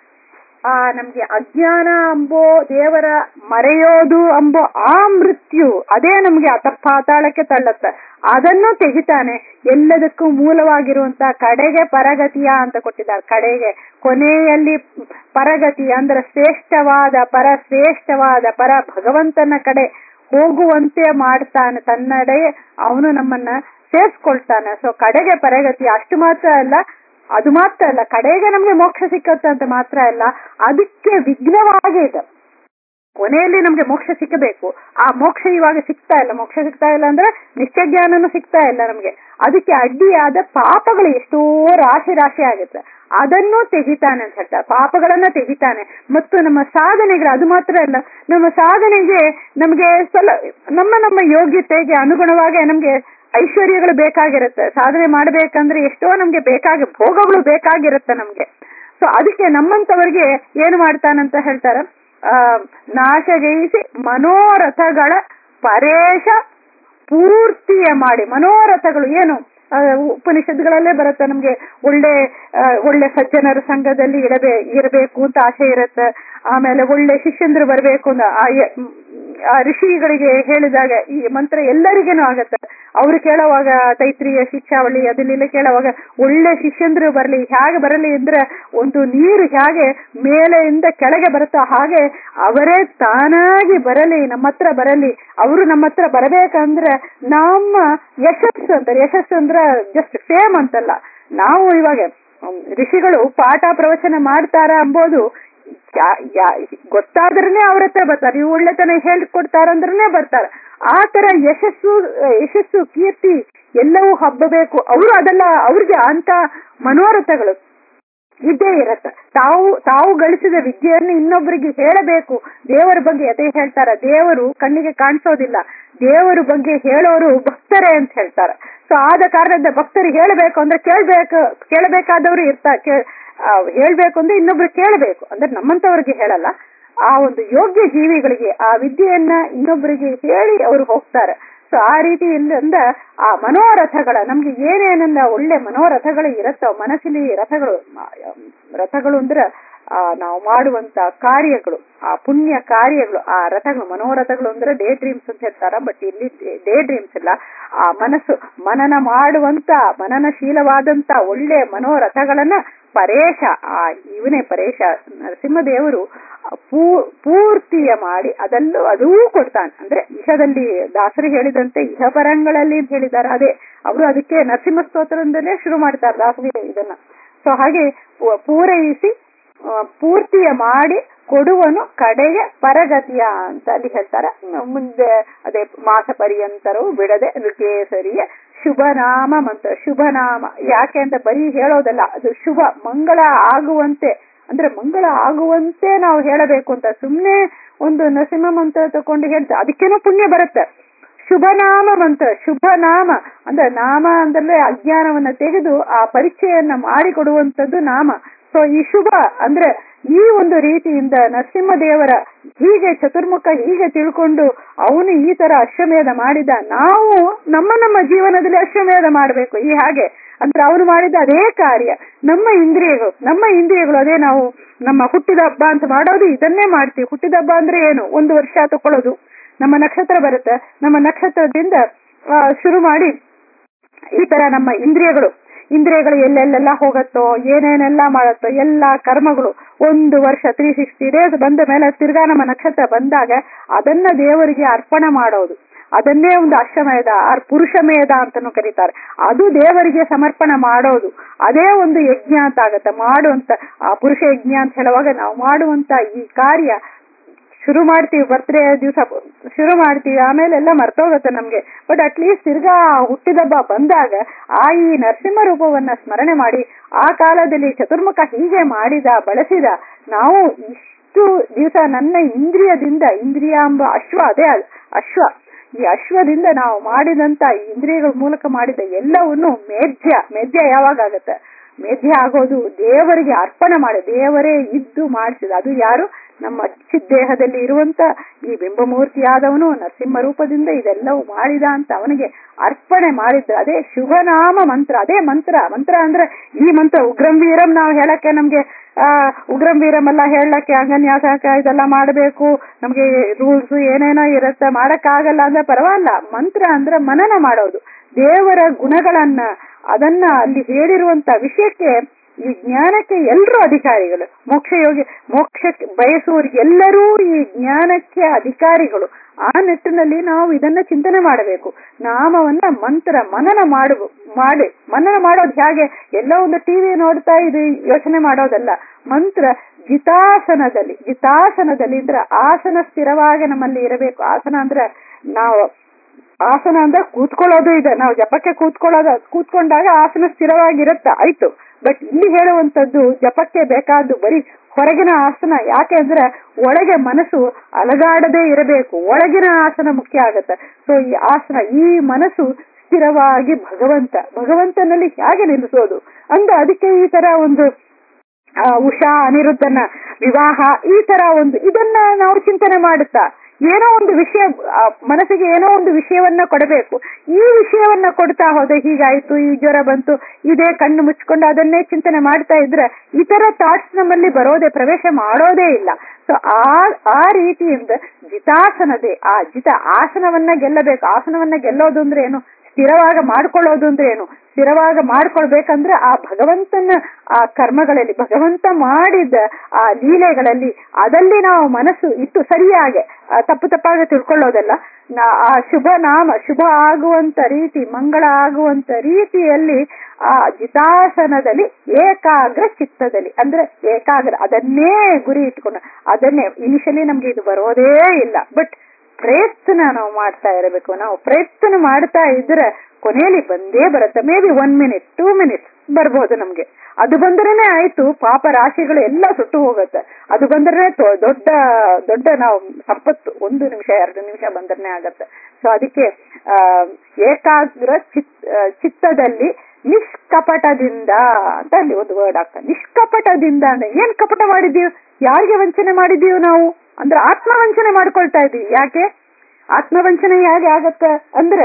[SPEAKER 1] ಆ ನಮ್ಗೆ ಅಜ್ಞಾನ ಅಂಬೋ ದೇವರ ಮರೆಯೋದು ಅಂಬೋ ಆ ಮೃತ್ಯು ಅದೇ ನಮ್ಗೆ ಅತಪಾತಾಳಕ್ಕೆ ತಳ್ಳತ್ತೆ ಅದನ್ನು ತೆಗಿತಾನೆ ಎಲ್ಲದಕ್ಕೂ ಮೂಲವಾಗಿರುವಂತ ಕಡೆಗೆ ಪರಗತಿಯ ಅಂತ ಕೊಟ್ಟಿದ್ದಾರೆ ಕಡೆಗೆ ಕೊನೆಯಲ್ಲಿ ಪರಗತಿ ಅಂದ್ರೆ ಶ್ರೇಷ್ಠವಾದ ಪರ ಶ್ರೇಷ್ಠವಾದ ಪರ ಭಗವಂತನ ಕಡೆ ಹೋಗುವಂತೆ ಮಾಡ್ತಾನೆ ತನ್ನಡೆ ಅವನು ನಮ್ಮನ್ನ ಸೇರ್ಸ್ಕೊಳ್ತಾನೆ ಸೊ ಕಡೆಗೆ ಪರಗತಿ ಅಷ್ಟು ಮಾತ್ರ ಅಲ್ಲ ಅದು ಮಾತ್ರ ಅಲ್ಲ ಕಡೆಗೆ ನಮ್ಗೆ ಮೋಕ್ಷ ಸಿಕ್ಕತ್ತೆ ಅಂತ ಮಾತ್ರ ಅಲ್ಲ ಅದಕ್ಕೆ ವಿಘ್ನವಾಗೇ ಇದೆ ಕೊನೆಯಲ್ಲಿ ನಮ್ಗೆ ಮೋಕ್ಷ ಸಿಕ್ಕಬೇಕು ಆ ಮೋಕ್ಷ ಇವಾಗ ಸಿಗ್ತಾ ಇಲ್ಲ ಮೋಕ್ಷ ಸಿಗ್ತಾ ಇಲ್ಲ ಅಂದ್ರೆ ನಿತ್ಯ ಜ್ಞಾನನು ಸಿಗ್ತಾ ಇಲ್ಲ ನಮ್ಗೆ ಅದಕ್ಕೆ ಅಡ್ಡಿಯಾದ ಪಾಪಗಳು ಎಷ್ಟೋ ರಾಶಿ ರಾಶಿ ಆಗುತ್ತೆ ಅದನ್ನು ತೆಗಿತಾನೆ ಅಂತ ಹೇಳ್ತಾರೆ ಪಾಪಗಳನ್ನ ತೆಗಿತಾನೆ ಮತ್ತು ನಮ್ಮ ಸಾಧನೆಗಳು ಅದು ಮಾತ್ರ ಅಲ್ಲ ನಮ್ಮ ಸಾಧನೆಗೆ ನಮ್ಗೆ ಸ್ವಲ್ಪ ನಮ್ಮ ನಮ್ಮ ಯೋಗ್ಯತೆಗೆ ಅನುಗುಣವಾಗಿ ನಮ್ಗೆ ಐಶ್ವರ್ಯಗಳು ಬೇಕಾಗಿರುತ್ತೆ ಸಾಧನೆ ಮಾಡ್ಬೇಕಂದ್ರೆ ಎಷ್ಟೋ ನಮ್ಗೆ ಬೇಕಾಗಿ ಭೋಗಗಳು ಬೇಕಾಗಿರುತ್ತೆ ನಮ್ಗೆ ಸೊ ಅದಕ್ಕೆ ನಮ್ಮಂತವರಿಗೆ ಏನು ಮಾಡ್ತಾನಂತ ಹೇಳ್ತಾರ ಆ ನಾಶಗೈಸಿ ಮನೋರಥಗಳ ಪರೇಶ ಪೂರ್ತಿಯ ಮಾಡಿ ಮನೋರಥಗಳು ಏನು ಉಪನಿಷತ್ಗಳಲ್ಲೇ ಬರುತ್ತೆ ನಮ್ಗೆ ಒಳ್ಳೆ ಒಳ್ಳೆ ಸಜ್ಜನರ ಸಂಘದಲ್ಲಿ ಇರಬೇ ಇರಬೇಕು ಅಂತ ಆಸೆ ಇರುತ್ತೆ ಆಮೇಲೆ ಒಳ್ಳೆ ಶಿಷ್ಯಂದ್ರು ಬರಬೇಕು ಅಂತ ಆ ಋಷಿಗಳಿಗೆ ಹೇಳಿದಾಗ ಈ ಮಂತ್ರ ಎಲ್ಲರಿಗೇನು ಆಗತ್ತೆ ಅವ್ರು ಕೇಳುವಾಗ ತೈತ್ರಿಯ ಶಿಕ್ಷಾವಳಿ ಅದನ್ನೆಲ್ಲ ಕೇಳುವಾಗ ಒಳ್ಳೆ ಶಿಷ್ಯಂದ್ರು ಬರಲಿ ಹೇಗೆ ಬರಲಿ ಅಂದ್ರೆ ಒಂದು ನೀರು ಹೇಗೆ ಮೇಲೆಯಿಂದ ಕೆಳಗೆ ಬರುತ್ತೋ ಹಾಗೆ ಅವರೇ ತಾನಾಗಿ ಬರಲಿ ನಮ್ಮ ಹತ್ರ ಬರಲಿ ಅವರು ನಮ್ಮ ಹತ್ರ ಬರಬೇಕಂದ್ರೆ ನಮ್ಮ ಯಶಸ್ಸು ಅಂತಾರೆ ಯಶಸ್ಸು ಅಂದ್ರೆ ಜಸ್ಟ್ ಫೇಮ್ ಅಂತಲ್ಲ ನಾವು ಇವಾಗ ಋಷಿಗಳು ಪಾಠ ಪ್ರವಚನ ಮಾಡ್ತಾರ ಅಂಬೋದು ಗೊತ್ತಾದ್ರೇ ಅವ್ರ ಹತ್ರ ಬರ್ತಾರೆ ಇವು ಒಳ್ಳೆತನ ಹೇಳ್ಕೊಡ್ತಾರಂದ್ರೆ ಬರ್ತಾರೆ ಆ ತರ ಯಶಸ್ಸು ಯಶಸ್ಸು ಕೀರ್ತಿ ಎಲ್ಲವೂ ಹಬ್ಬಬೇಕು ಅವರು ಅದೆಲ್ಲ ಅವ್ರಿಗೆ ಅಂತ ಮನೋರಥಗಳು ಇದ್ದೇ ಇರತ್ತ ತಾವು ತಾವು ಗಳಿಸಿದ ವಿದ್ಯೆಯನ್ನು ಇನ್ನೊಬ್ಬರಿಗೆ ಹೇಳಬೇಕು ದೇವರ ಬಗ್ಗೆ ಅದೇ ಹೇಳ್ತಾರ ದೇವರು ಕಣ್ಣಿಗೆ ಕಾಣಿಸೋದಿಲ್ಲ ದೇವರ ಬಗ್ಗೆ ಹೇಳೋರು ಭಕ್ತರೇ ಅಂತ ಹೇಳ್ತಾರೆ ಸೊ ಆದ ಕಾರಣದಿಂದ ಭಕ್ತರು ಹೇಳಬೇಕು ಅಂದ್ರೆ ಕೇಳ್ಬೇಕು ಕೇಳಬೇಕಾದವರು ಇರ್ತಾ ಹೇಳ್ಬೇಕು ಅಂದ್ರೆ ಇನ್ನೊಬ್ರು ಕೇಳಬೇಕು ಅಂದ್ರೆ ನಮ್ಮಂತವ್ರಿಗೆ ಹೇಳಲ್ಲ ಆ ಒಂದು ಯೋಗ್ಯ ಜೀವಿಗಳಿಗೆ ಆ ವಿದ್ಯೆಯನ್ನ ಇನ್ನೊಬ್ಬರಿಗೆ ಹೇಳಿ ಅವರು ಹೋಗ್ತಾರೆ ಸೊ ಆ ರೀತಿ ಇಲ್ಲಿಂದ ಆ ಮನೋರಥಗಳ ನಮ್ಗೆ ಏನೇನಂದ ಒಳ್ಳೆ ಮನೋರಥಗಳು ಇರತ್ತೋ ಮನಸ್ಸಲ್ಲಿ ರಥಗಳು ರಥಗಳು ಅಂದ್ರೆ ಆ ನಾವು ಮಾಡುವಂತ ಕಾರ್ಯಗಳು ಆ ಪುಣ್ಯ ಕಾರ್ಯಗಳು ಆ ರಥಗಳು ಮನೋರಥಗಳು ಅಂದ್ರೆ ಡೇ ಡ್ರೀಮ್ಸ್ ಅಂತ ಹೇಳ್ತಾರ ಬಟ್ ಇಲ್ಲಿ ಡೇ ಡ್ರೀಮ್ಸ್ ಇಲ್ಲ ಆ ಮನಸ್ಸು ಮನನ ಮಾಡುವಂತ ಮನನಶೀಲವಾದಂತ ಒಳ್ಳೆ ಮನೋರಥಗಳನ್ನ ಪರೇಶ ಆ ಇವನೇ ಪರೇಶ ನರಸಿಂಹದೇವರು ಪೂ ಪೂರ್ತಿಯ ಮಾಡಿ ಅದಲ್ಲೂ ಅದೂ ಕೊಡ್ತಾನೆ ಅಂದ್ರೆ ಇಹದಲ್ಲಿ ದಾಸರು ಹೇಳಿದಂತೆ ಇಹ ಪರಂಗಳಲ್ಲಿ ಅಂತ ಹೇಳಿದ್ದಾರೆ ಅದೇ ಅವರು ಅದಕ್ಕೆ ನರಸಿಂಹ ಸ್ತೋತ್ರದಿಂದಲೇ ಶುರು ಮಾಡ್ತಾರೆ ದಾಸರು ಇದನ್ನ ಸೊ ಹಾಗೆ ಪೂರೈಸಿ ಪೂರ್ತಿಯ ಮಾಡಿ ಕೊಡುವನು ಕಡೆಗೆ ಪರಗತಿಯ ಅಂತ ಅಲ್ಲಿ ಹೇಳ್ತಾರೆ ಮುಂದೆ ಅದೇ ಮಾಸ ಪರ್ಯಂತರವು ಬಿಡದೆ ನೃಕೇಸರಿಯ ಶುಭನಾಮ ಮಂತ್ರ ಶುಭನಾಮ ಯಾಕೆ ಅಂತ ಬರೀ ಹೇಳೋದಲ್ಲ ಅದು ಶುಭ ಮಂಗಳ ಆಗುವಂತೆ ಅಂದ್ರೆ ಮಂಗಳ ಆಗುವಂತೆ ನಾವು ಹೇಳಬೇಕು ಅಂತ ಸುಮ್ನೆ ಒಂದು ನರಸಿಂಹ ಮಂತ್ರ ತಕೊಂಡು ಹೇಳ್ತಾ ಅದಕ್ಕೇನೋ ಪುಣ್ಯ ಬರುತ್ತೆ ಶುಭನಾಮ ಮಂತ್ರ ಶುಭ ನಾಮ ಅಂದ್ರೆ ನಾಮ ಅಂದ್ರೆ ಅಜ್ಞಾನವನ್ನ ತೆಗೆದು ಆ ಪರಿಚಯನ್ನ ಮಾಡಿಕೊಡುವಂತದ್ದು ನಾಮ ಸೊ ಈ ಶುಭ ಅಂದ್ರೆ ಈ ಒಂದು ರೀತಿಯಿಂದ ನರಸಿಂಹದೇವರ ಹೀಗೆ ಚತುರ್ಮುಖ ಹೀಗೆ ತಿಳ್ಕೊಂಡು ಅವನು ಈ ತರ ಅಶ್ವಮೇಧ ಮಾಡಿದ ನಾವು ನಮ್ಮ ನಮ್ಮ ಜೀವನದಲ್ಲಿ ಅಶ್ವಮೇಧ ಮಾಡಬೇಕು ಈ ಹಾಗೆ ಅಂದ್ರೆ ಅವನು ಮಾಡಿದ ಅದೇ ಕಾರ್ಯ ನಮ್ಮ ಇಂದ್ರಿಯಗಳು ನಮ್ಮ ಇಂದ್ರಿಯಗಳು ಅದೇ ನಾವು ನಮ್ಮ ಹುಟ್ಟಿದ ಹಬ್ಬ ಅಂತ ಮಾಡೋದು ಇದನ್ನೇ ಮಾಡ್ತೀವಿ ಹುಟ್ಟಿದ ಹಬ್ಬ ಅಂದ್ರೆ ಏನು ಒಂದು ವರ್ಷ ತಕೊಳ್ಳೋದು ನಮ್ಮ ನಕ್ಷತ್ರ ಬರುತ್ತೆ ನಮ್ಮ ನಕ್ಷತ್ರದಿಂದ ಆ, ಶುರು ಮಾಡಿ ಈ ತರ ನಮ್ಮ ಇಂದ್ರಿಯಗಳು ಇಂದ್ರಿಯಗಳು ಎಲ್ಲೆಲ್ಲೆಲ್ಲ ಹೋಗತ್ತೋ ಏನೇನೆಲ್ಲ ಮಾಡತ್ತೋ ಎಲ್ಲ ಕರ್ಮಗಳು ಒಂದು ವರ್ಷ ತ್ರೀ ಸಿಕ್ಸ್ಟಿ ಡೇಸ್ ಬಂದ ಮೇಲೆ ತಿರ್ಗಾ ನಮ್ಮ ನಕ್ಷತ್ರ ಬಂದಾಗ ಅದನ್ನ ದೇವರಿಗೆ ಅರ್ಪಣೆ ಮಾಡೋದು ಅದನ್ನೇ ಒಂದು ಅಶ್ವಮೇಧ ಆರ್ ಪುರುಷಮೇಧ ಅಂತಾನು ಕರೀತಾರೆ ಅದು ದೇವರಿಗೆ ಸಮರ್ಪಣೆ ಮಾಡೋದು ಅದೇ ಒಂದು ಯಜ್ಞ ಅಂತ ಆಗತ್ತೆ ಮಾಡುವಂತ ಆ ಪುರುಷ ಯಜ್ಞ ಅಂತ ಹೇಳುವಾಗ ನಾವು ಮಾಡುವಂತ ಈ ಕಾರ್ಯ ಶುರು ಮಾಡ್ತೀವಿ ಬರ್ತ್ಡೇ ದಿವಸ ಶುರು ಮಾಡ್ತೀವಿ ಆಮೇಲೆ ಎಲ್ಲ ಮರ್ತೋಗುತ್ತೆ ನಮ್ಗೆ ಬಟ್ ಅಟ್ಲೀಸ್ಟ್ ತಿರ್ಗಾ ಹುಟ್ಟಿದಬ್ಬ ಬಂದಾಗ ಆ ಈ ನರಸಿಂಹ ರೂಪವನ್ನ ಸ್ಮರಣೆ ಮಾಡಿ ಆ ಕಾಲದಲ್ಲಿ ಚತುರ್ಮುಖ ಹೀಗೆ ಮಾಡಿದ ಬಳಸಿದ ನಾವು ಇಷ್ಟು ದಿವಸ ನನ್ನ ಇಂದ್ರಿಯದಿಂದ ಇಂದ್ರಿಯ ಎಂಬ ಅಶ್ವ ಅದೇ ಅದ್- ಅಶ್ವ ಈ ಅಶ್ವದಿಂದ ನಾವು ಮಾಡಿದಂತ ಈ ಇಂದ್ರಿಯಗಳ ಮೂಲಕ ಮಾಡಿದ ಎಲ್ಲವನ್ನು ಮೇಧ್ಯ ಮೇಧ್ಯ ಯಾವಾಗ ಆಗತ್ತೆ ಮೇಧ್ಯ ಆಗೋದು ದೇವರಿಗೆ ಅರ್ಪಣೆ ಮಾಡಿ ದೇವರೇ ಇದ್ದು ಮಾಡಿಸಿದ ಅದು ಯಾರು ನಮ್ಮ ಚಿದ್ದೇಹದಲ್ಲಿ ಇರುವಂತ ಈ ಬಿಂಬಮೂರ್ತಿಯಾದವನು ನರಸಿಂಹ ರೂಪದಿಂದ ಇದೆಲ್ಲವೂ ಮಾಡಿದ ಅಂತ ಅವನಿಗೆ ಅರ್ಪಣೆ ಮಾಡಿದ್ದು ಅದೇ ಶುಭನಾಮ ಮಂತ್ರ ಅದೇ ಮಂತ್ರ ಮಂತ್ರ ಅಂದ್ರೆ ಈ ಮಂತ್ರ ಉಗ್ರಂ ವೀರಂ ನಾವು ಹೇಳಕ್ಕೆ ನಮ್ಗೆ ಆ ಉಗ್ರಂ ವೀರಂ ಎಲ್ಲ ಹೇಳಕ್ಕೆ ಅಂಗನ್ಯಾಸಕ ಇದೆಲ್ಲ ಮಾಡಬೇಕು ನಮ್ಗೆ ರೂಲ್ಸ್ ಏನೇನೋ ಇರುತ್ತೆ ಮಾಡಕ್ಕಾಗಲ್ಲ ಅಂದ್ರೆ ಪರವಾಗಿಲ್ಲ ಮಂತ್ರ ಅಂದ್ರೆ ಮನನ ಮಾಡೋದು ದೇವರ ಗುಣಗಳನ್ನ ಅದನ್ನ ಅಲ್ಲಿ ಹೇಳಿರುವಂತ ವಿಷಯಕ್ಕೆ ಈ ಜ್ಞಾನಕ್ಕೆ ಎಲ್ಲರೂ ಅಧಿಕಾರಿಗಳು ಮೋಕ್ಷ ಯೋಗಿ ಮೋಕ್ಷಕ್ಕೆ ಬಯಸುವವರಿಗೆ ಎಲ್ಲರೂ ಈ ಜ್ಞಾನಕ್ಕೆ ಅಧಿಕಾರಿಗಳು ಆ ನಿಟ್ಟಿನಲ್ಲಿ ನಾವು ಇದನ್ನ ಚಿಂತನೆ ಮಾಡಬೇಕು ನಾಮವನ್ನ ಮಂತ್ರ ಮನನ ಮಾಡು ಮಾಡಿ ಮನನ ಮಾಡೋದು ಹೇಗೆ ಎಲ್ಲ ಒಂದು ಟಿವಿ ನೋಡ್ತಾ ಇದು ಯೋಚನೆ ಮಾಡೋದಲ್ಲ ಮಂತ್ರ ಜಿತಾಸನದಲ್ಲಿ ಜಿತಾಸನದಲ್ಲಿ ಅಂದ್ರೆ ಆಸನ ಸ್ಥಿರವಾಗಿ ನಮ್ಮಲ್ಲಿ ಇರಬೇಕು ಆಸನ ಅಂದ್ರೆ ನಾವು ಆಸನ ಅಂದ್ರೆ ಕೂತ್ಕೊಳ್ಳೋದು ಇದೆ ನಾವು ಜಪಕ್ಕೆ ಕೂತ್ಕೊಳ್ಳೋದು ಕೂತ್ಕೊಂಡಾಗ ಆಸನ ಸ್ಥಿರವಾಗಿರುತ್ತ ಆಯ್ತು ಬಟ್ ಇಲ್ಲಿ ಹೇಳುವಂತದ್ದು ಜಪಕ್ಕೆ ಬೇಕಾದ್ದು ಬರೀ ಹೊರಗಿನ ಆಸನ ಯಾಕೆ ಅಂದ್ರೆ ಒಳಗೆ ಮನಸ್ಸು ಅಲಗಾಡದೇ ಇರಬೇಕು ಒಳಗಿನ ಆಸನ ಮುಖ್ಯ ಆಗತ್ತೆ ಸೊ ಈ ಆಸನ ಈ ಮನಸ್ಸು ಸ್ಥಿರವಾಗಿ ಭಗವಂತ ಭಗವಂತನಲ್ಲಿ ಹೇಗೆ ನಿಲ್ಲಿಸೋದು ಅಂದ್ರೆ ಅದಕ್ಕೆ ಈ ತರ ಒಂದು ಆ, ಉಷಾ ಅನಿರುದ್ಧನ ವಿವಾಹ ಈ ತರ ಒಂದು ಇದನ್ನ ನಾವು ಚಿಂತನೆ ಮಾಡುತ್ತಾ ಏನೋ ಒಂದು ವಿಷಯ ಆ, ಮನಸ್ಸಿಗೆ ಏನೋ ಒಂದು ವಿಷಯವನ್ನ ಕೊಡಬೇಕು ಈ ವಿಷಯವನ್ನ ಕೊಡ್ತಾ ಹೋದೆ ಹೀಗಾಯ್ತು ಈ ಜ್ವರ ಬಂತು ಇದೇ ಕಣ್ಣು ಮುಚ್ಕೊಂಡು ಅದನ್ನೇ ಚಿಂತನೆ ಮಾಡ್ತಾ ಇದ್ರೆ ಇತರ ಥಾಟ್ಸ್ ನಮ್ಮಲ್ಲಿ ಬರೋದೇ ಪ್ರವೇಶ ಮಾಡೋದೇ ಇಲ್ಲ ಸೊ ಆ ಆ ರೀತಿಯಿಂದ ಜಿತಾಸನದೇ ಆ ಜಿತ ಆಸನವನ್ನ ಗೆಲ್ಲಬೇಕು ಆಸನವನ್ನ ಗೆಲ್ಲೋದು ಅಂದ್ರೆ ಏನು ಸ್ಥಿರವಾಗ ಮಾಡ್ಕೊಳ್ಳೋದು ಅಂದ್ರೆ ಏನು ಸ್ಥಿರವಾಗ ಮಾಡ್ಕೊಳ್ಬೇಕಂದ್ರೆ ಆ ಭಗವಂತನ ಆ ಕರ್ಮಗಳಲ್ಲಿ ಭಗವಂತ ಮಾಡಿದ ಆ ಲೀಲೆಗಳಲ್ಲಿ ಅದಲ್ಲಿ ನಾವು ಮನಸ್ಸು ಇಟ್ಟು ಸರಿಯಾಗಿ ಆ, ತಪ್ಪು ತಪ್ಪಾಗಿ ತಿಳ್ಕೊಳ್ಳೋದಲ್ಲ ನಾ- ಆ ಶುಭ ನಾಮ ಶುಭ ಆಗುವಂತ ರೀತಿ ಮಂಗಳ ಆಗುವಂತ ರೀತಿಯಲ್ಲಿ ಆ ಜಿತಾಸನದಲ್ಲಿ ಏಕಾಗ್ರ ಚಿತ್ತದಲ್ಲಿ ಅಂದ್ರೆ ಏಕಾಗ್ರ ಅದನ್ನೇ ಗುರಿ ಇಟ್ಕೊಂಡು ಅದನ್ನೇ ಇನಿಷಿಯಲಿ ನಮ್ಗೆ ಇದು ಬರೋದೇ ಇಲ್ಲ ಬಟ್ ಪ್ರಯತ್ನ ನಾವು ಮಾಡ್ತಾ ಇರಬೇಕು ನಾವು ಪ್ರಯತ್ನ ಮಾಡ್ತಾ ಇದ್ರೆ ಕೊನೆಯಲ್ಲಿ ಬಂದೇ ಬರುತ್ತೆ maybe one minute two minutes ಬರ್ಬೋದು ನಮ್ಗೆ ಅದು ಬಂದ್ರೇನೆ ಆಯ್ತು ಪಾಪ ರಾಶಿಗಳು ಎಲ್ಲ ಸುಟ್ಟು ಹೋಗುತ್ತೆ ಅದು ಬಂದ್ರೆ ದೊಡ್ಡ ದೊಡ್ಡ ನಾವು ಸಂಪತ್ತು ಒಂದು ನಿಮಿಷ ಎರಡು ನಿಮಿಷ ಬಂದ್ರೆ ಆಗತ್ತೆ ಸೊ ಅದಕ್ಕೆ ಆ ಏಕಾಗ್ರ ಚಿತ್ ಆ, ಚಿತ್ತದಲ್ಲಿ ನಿಷ್ಕಪಟದಿಂದ ಅಂತ ಅಲ್ಲಿ ಒಂದು ವರ್ಡ್ ಆಗ್ತದೆ ನಿಷ್ಕಪಟದಿಂದ ಅಂದ್ರೆ ಏನ್ ಕಪಟ ಮಾಡಿದೀವಿ ಯಾರಿಗೆ ವಂಚನೆ ಮಾಡಿದೀವಿ ನಾವು ಅಂದ್ರೆ ಆತ್ಮವಂಚನೆ ಮಾಡ್ಕೊಳ್ತಾ ಇದೀವಿ ಯಾಕೆ ಆತ್ಮವಂಚನೆ ಹೇಗೆ ಆಗತ್ತೆ ಅಂದ್ರೆ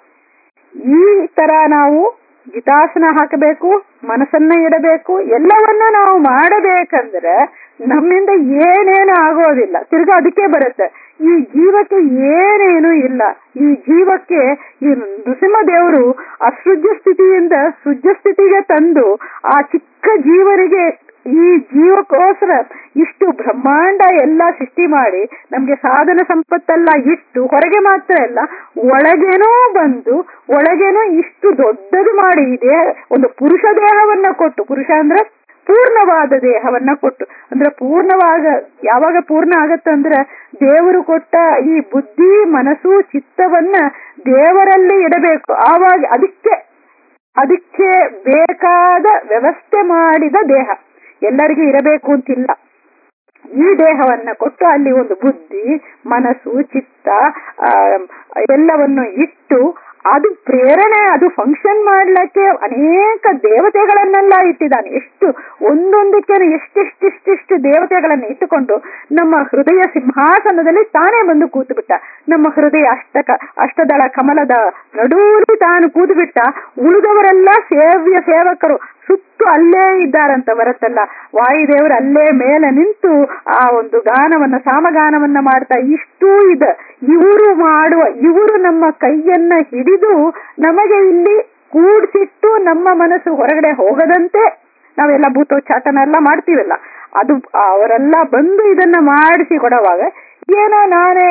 [SPEAKER 1] ಈ ತರ ನಾವು ಜಿತಾಸನ ಹಾಕಬೇಕು ಮನಸ್ಸನ್ನ ಇಡಬೇಕು ಎಲ್ಲವನ್ನ ನಾವು ಮಾಡಬೇಕಂದ್ರೆ ನಮ್ಮಿಂದ ಏನೇನು ಆಗೋದಿಲ್ಲ ತಿರ್ಗಾ ಅದಕ್ಕೆ ಬರುತ್ತೆ ಈ ಜೀವಕ್ಕೆ ಏನೇನು ಇಲ್ಲ ಈ ಜೀವಕ್ಕೆ ಈ ನೃಸಿಂಹ ದೇವರು ಅಸೃಜ್ಯ ಸ್ಥಿತಿಯಿಂದ ಸೃಜ್ಯ ಸ್ಥಿತಿಗೆ ತಂದು ಆ ಚಿಕ್ಕ ಜೀವನಿಗೆ ಈ ಜೀವಕ್ಕೋಸ್ಕರ ಇಷ್ಟು ಬ್ರಹ್ಮಾಂಡ ಎಲ್ಲ ಸೃಷ್ಟಿ ಮಾಡಿ ನಮ್ಗೆ ಸಾಧನ ಸಂಪತ್ತೆಲ್ಲ ಇಟ್ಟು ಹೊರಗೆ ಮಾತ್ರ ಅಲ್ಲ ಒಳಗೇನೋ ಬಂದು ಒಳಗೇನೋ ಇಷ್ಟು ದೊಡ್ಡದು ಮಾಡಿ ಈ ದೇಹ ಒಂದು ಪುರುಷ ದೇಹವನ್ನ ಕೊಟ್ಟು ಪುರುಷ ಅಂದ್ರೆ ಪೂರ್ಣವಾದ ದೇಹವನ್ನ ಕೊಟ್ಟು ಅಂದ್ರೆ ಪೂರ್ಣವಾಗ ಯಾವಾಗ ಪೂರ್ಣ ಆಗತ್ತಂದ್ರೆ ದೇವರು ಕೊಟ್ಟ ಈ ಬುದ್ಧಿ ಮನಸ್ಸು ಚಿತ್ತವನ್ನ ದೇವರಲ್ಲಿ ಇಡಬೇಕು ಆವಾಗ ಅದಕ್ಕೆ ಅದಕ್ಕೆ ಬೇಕಾದ ವ್ಯವಸ್ಥೆ ಮಾಡಿದ ದೇಹ ಎಲ್ಲರಿಗೂ ಇರಬೇಕು ಅಂತಿಲ್ಲ ಈ ದೇಹವನ್ನ ಕೊಟ್ಟು ಅಲ್ಲಿ ಒಂದು ಬುದ್ಧಿ ಮನಸ್ಸು ಚಿತ್ತ ಆ, ಎಲ್ಲವನ್ನು ಇಟ್ಟು ಅದು ಪ್ರೇರಣೆ ಅದು ಫಂಕ್ಷನ್ ಮಾಡ್ಲಿಕ್ಕೆ ಅನೇಕ ದೇವತೆಗಳನ್ನೆಲ್ಲ ಇಟ್ಟಿದ್ದಾನೆ ಎಷ್ಟು ಒಂದೊಂದಕ್ಕೆ ಎಷ್ಟೆಷ್ಟೆಷ್ಟೆಷ್ಟು ದೇವತೆಗಳನ್ನ ಇಟ್ಟುಕೊಂಡು ನಮ್ಮ ಹೃದಯ ಸಿಂಹಾಸನದಲ್ಲಿ ತಾನೇ ಬಂದು ಕೂತು ಬಿಟ್ಟ ನಮ್ಮ ಹೃದಯ ಅಷ್ಟಕ ಅಷ್ಟದಳ ಕಮಲದ ನಡುವಲ್ಲಿ ತಾನು ಕೂತು ಬಿಟ್ಟ ಉಳಿದವರೆಲ್ಲ ಸೇವ್ಯ ಸೇವಕರು ಸುತ್ತು ಅಲ್ಲೇ ಇದ್ದಾರಂತ ಬರುತ್ತಲ್ಲ ವಾಯುದೇವರು ಅಲ್ಲೇ ಮೇಲೆ ನಿಂತು ಆ ಒಂದು ಗಾನವನ್ನ ಸಾಮಗಾನವನ್ನ ಮಾಡ್ತಾ ಇಷ್ಟೂ ಇದೆ ಇವರು ಮಾಡುವ ಇವರು ನಮ್ಮ ಕೈಯನ್ನ ಹಿಡಿದು ನಮಗೆ ಇಲ್ಲಿ ಕೂಡ್ಸಿಟ್ಟು ನಮ್ಮ ಮನಸ್ಸು ಹೊರಗಡೆ ಹೋಗದಂತೆ ನಾವೆಲ್ಲ ಭೂತೋಚ್ಚಾಟನ ಎಲ್ಲ ಮಾಡ್ತೀವಲ್ಲ ಅದು ಅವರೆಲ್ಲ ಬಂದು ಇದನ್ನ ಮಾಡಿಸಿ ಕೊಡುವಾಗ ಏನೋ ನಾನೇ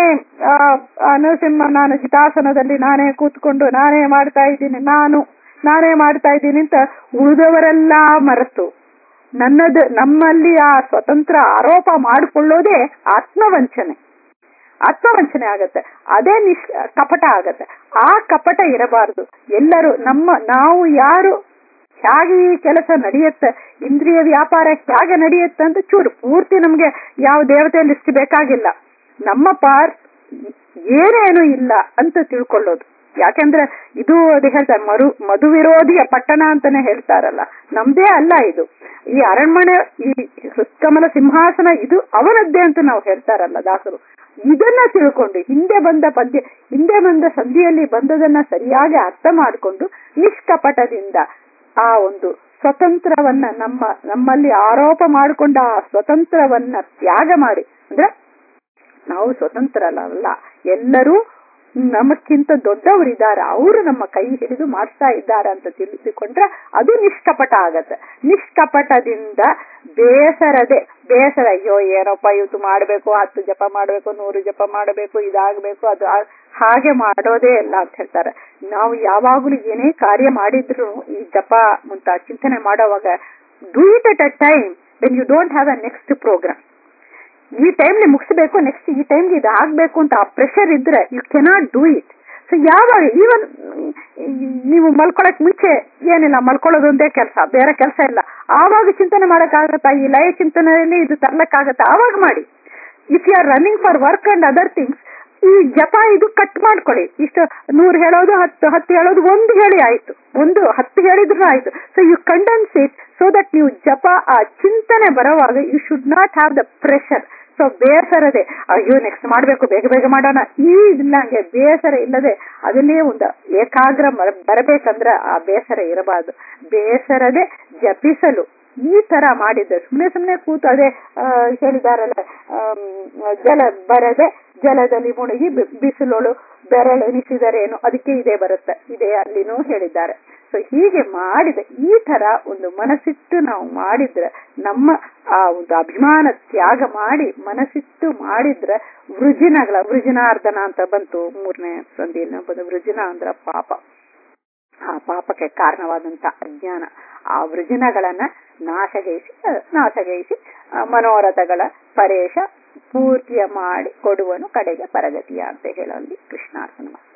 [SPEAKER 1] ಆ ನರಸಿಂಹ ನಾನು ಚಿತಾಸನದಲ್ಲಿ ನಾನೇ ಕೂತ್ಕೊಂಡು ನಾನೇ ಮಾಡ್ತಾ ಇದ್ದೀನಿ ನಾನು ನಾನೇ ಮಾಡ್ತಾ ಇದ್ದೀನಿ ಅಂತ ಉಳಿದವರೆಲ್ಲ ಮರೆತು ನನ್ನದು ನಮ್ಮಲ್ಲಿ ಆ ಸ್ವತಂತ್ರ ಆರೋಪ ಮಾಡಿಕೊಳ್ಳೋದೇ ಆತ್ಮವಂಚನೆ ಆತ್ಮವಂಚನೆ ಆಗತ್ತೆ ಅದೇ ನಿಶ್ ಕಪಟ ಆಗತ್ತೆ ಆ ಕಪಟ ಇರಬಾರದು ಎಲ್ಲರೂ ನಮ್ಮ ನಾವು ಯಾರು ಹೇಗೆ ಈ ಕೆಲಸ ನಡೆಯುತ್ತೆ ಇಂದ್ರಿಯ ವ್ಯಾಪಾರ ಹೇಗೆ ನಡೆಯುತ್ತೆ ಅಂತ ಚೂರು ಪೂರ್ತಿ ನಮ್ಗೆ ಯಾವ ದೇವತೆ ಲಿಸ್ಟ್ ಬೇಕಾಗಿಲ್ಲ ನಮ್ಮ ಪಾರ್ಟ್ ಏನೇನು ಇಲ್ಲ ಅಂತ ತಿಳ್ಕೊಳ್ಳೋದು ಯಾಕೆಂದ್ರೆ ಇದು ಅದು ಹೇಳ್ತಾರೆ ಮರು ಮಧು ವಿರೋಧಿಯ ಪಟ್ಟಣ ಅಂತಾನೆ ಹೇಳ್ತಾರಲ್ಲ ನಮ್ದೇ ಅಲ್ಲ ಇದು ಈ ಅರಣ್ಮನೆ ಈ ಹೃತ್ಕಮಲ ಸಿಂಹಾಸನ ಇದು ಅವನದ್ದೇ ಅಂತ ನಾವು ಹೇಳ್ತಾರಲ್ಲ ದಾಸರು ಇದನ್ನ ತಿಳ್ಕೊಂಡು ಹಿಂದೆ ಬಂದ ಪದ್ಯ ಹಿಂದೆ ಬಂದ ಸಂಧಿಯಲ್ಲಿ ಬಂದದನ್ನ ಸರಿಯಾಗಿ ಅರ್ಥ ಮಾಡಿಕೊಂಡು ನಿಷ್ಕಪಟದಿಂದ ಆ ಒಂದು ಸ್ವತಂತ್ರವನ್ನ ನಮ್ಮ ನಮ್ಮಲ್ಲಿ ಆರೋಪ ಮಾಡಿಕೊಂಡ ಆ ಸ್ವತಂತ್ರವನ್ನ ತ್ಯಾಗ ಮಾಡಿ ಅಂದ್ರೆ ನಾವು ಸ್ವತಂತ್ರ ಅಲ್ಲ ಎಲ್ಲರೂ ನಮಕ್ಕಿಂತ ದೊಡ್ಡವರಿದ್ದಾರೆ ಅವರು ನಮ್ಮ ಕೈ ಹಿಡಿದು ಮಾಡ್ತಾ ಇದ್ದಾರೆ ಅಂತ ತಿಳಿಸಿಕೊಂಡ್ರೆ ಅದು ನಿಷ್ಕಪಟ ಆಗತ್ತೆ ನಿಷ್ಕಪಟದಿಂದ ಬೇಸರದೆ ಬೇಸರ ಅಯ್ಯೋ ಏನಪ್ಪ ಇವತ್ತು ಮಾಡಬೇಕು ಹತ್ತು ಜಪ ಮಾಡಬೇಕು ನೂರು ಜಪ ಮಾಡಬೇಕು ಇದಾಗಬೇಕು ಅದು ಹಾಗೆ ಮಾಡೋದೇ ಇಲ್ಲ ಅಂತ ಹೇಳ್ತಾರೆ ನಾವು ಯಾವಾಗಲೂ ಏನೇ ಕಾರ್ಯ ಮಾಡಿದ್ರು ಈ ಜಪ ಮುಂತ ಚಿಂತನೆ ಮಾಡೋವಾಗ do it at a time when you don't have a next program ಈ ಟೈಮ್ಲಿ ಮುಗಿಸ್ಬೇಕು ನೆಕ್ಸ್ಟ್ ಈ ಟೈಮ್ಗೆ ಇದು ಆಗ್ಬೇಕು ಅಂತ ಆ ಪ್ರೆಷರ್ ಇದ್ರೆ you cannot do it so ಯಾವಾಗ ಈವನ್ ನೀವು ಮಲ್ಕೊಳಕ್ ಮುಂಚೆ ಏನಿಲ್ಲ ಮಲ್ಕೊಳ್ಳೋದು ಒಂದೇ ಕೆಲಸ ಬೇರೆ ಕೆಲಸ ಇಲ್ಲ ಆವಾಗ ಚಿಂತನೆ ಮಾಡಕ್ಕಾಗತ್ತಾ ಈ ಲಯ ಚಿಂತನೆಯಲ್ಲಿ ಇದು ತರ್ಲಕ್ಕಾಗತ್ತಾ ಆವಾಗ ಮಾಡಿ if you are running for work and other things ಈ ಜಪ ಇದು ಕಟ್ ಮಾಡ್ಕೊಳ್ಳಿ ಇಷ್ಟು ನೂರು ಹೇಳೋದು ಹತ್ತು ಹತ್ತು ಹೇಳೋದು ಒಂದು ಹೇಳಿ ಆಯ್ತು ಒಂದು ಹತ್ತು ಹೇಳಿದ್ರು ಆಯ್ತು so you condense it so that ನೀವು ಜಪ ಆ ಚಿಂತನೆ ಬರೋವಾಗ you should not have the pressure so ಬೇಸರದೆ ಅಯ್ಯೋ ನೆಕ್ಸ್ಟ್ ಮಾಡ್ಬೇಕು ಬೇಗ ಬೇಗ ಮಾಡೋಣ ಈ ಇಲ್ಲಂಗೆ ಬೇಸರ ಇಲ್ಲದೆ ಅದನ್ನೇ ಒಂದು ಏಕಾಗ್ರ ಬರಬೇಕಂದ್ರೆ ಆ ಬೇಸರ ಇರಬಾರ್ದು ಬೇಸರದೆ ಜಪಿಸಲು ಈ ತರ ಮಾಡಿದ್ದೆ ಸುಮ್ಮನೆ ಸುಮ್ಮನೆ ಕೂತು ಅದೇ ಹೇಳಿದಾರಲ್ಲ ಜಲ ಬರದೆ ಜಲದಲ್ಲಿ ಮುಳುಗಿ ಬಿಸಿಲೋಳು ಬೆರಳೆನಿಸಿದರೇನು ಅದಕ್ಕೆ ಇದೇ ಬರುತ್ತೆ ಇದೇ ಅಲ್ಲಿನೂ ಹೇಳಿದ್ದಾರೆ ಸೊ ಹೀಗೆ ಮಾಡಿದ ಈ ತರ ಒಂದು ಮನಸ್ಸಿಟ್ಟು ನಾವು ಮಾಡಿದ್ರೆ ನಮ್ಮ ಆ ಒಂದು ಅಭಿಮಾನ ತ್ಯಾಗ ಮಾಡಿ ಮನಸ್ಸಿಟ್ಟು ಮಾಡಿದ್ರೆ ವೃಜಿನಗಳ ವೃಜಿನಾರ್ಧನ ಅಂತ ಬಂತು ಮೂರನೇ ಸಂಧಿಯನ್ನು ಬಂದು ವೃಜಿನ ಅಂದ್ರ ಪಾಪ ಆ ಪಾಪಕ್ಕೆ ಕಾರಣವಾದಂತ ಅಜ್ಞಾನ ಆ ವೃಜಿನಗಳನ್ನ ನಾಶಗೈಸಿ ನಾಶಗೈಸಿ ಮನೋರಥಗಳ ಪರೇಶ ಪೂರ್ತಿಯ ಮಾಡಿ ಕೊಡುವನು ಕಡೆಗೆ ಪರಗತಿಯ ಅಂತ ಹೇಳುವಲ್ಲಿ ಕೃಷ್ಣಾರ್ಪಣ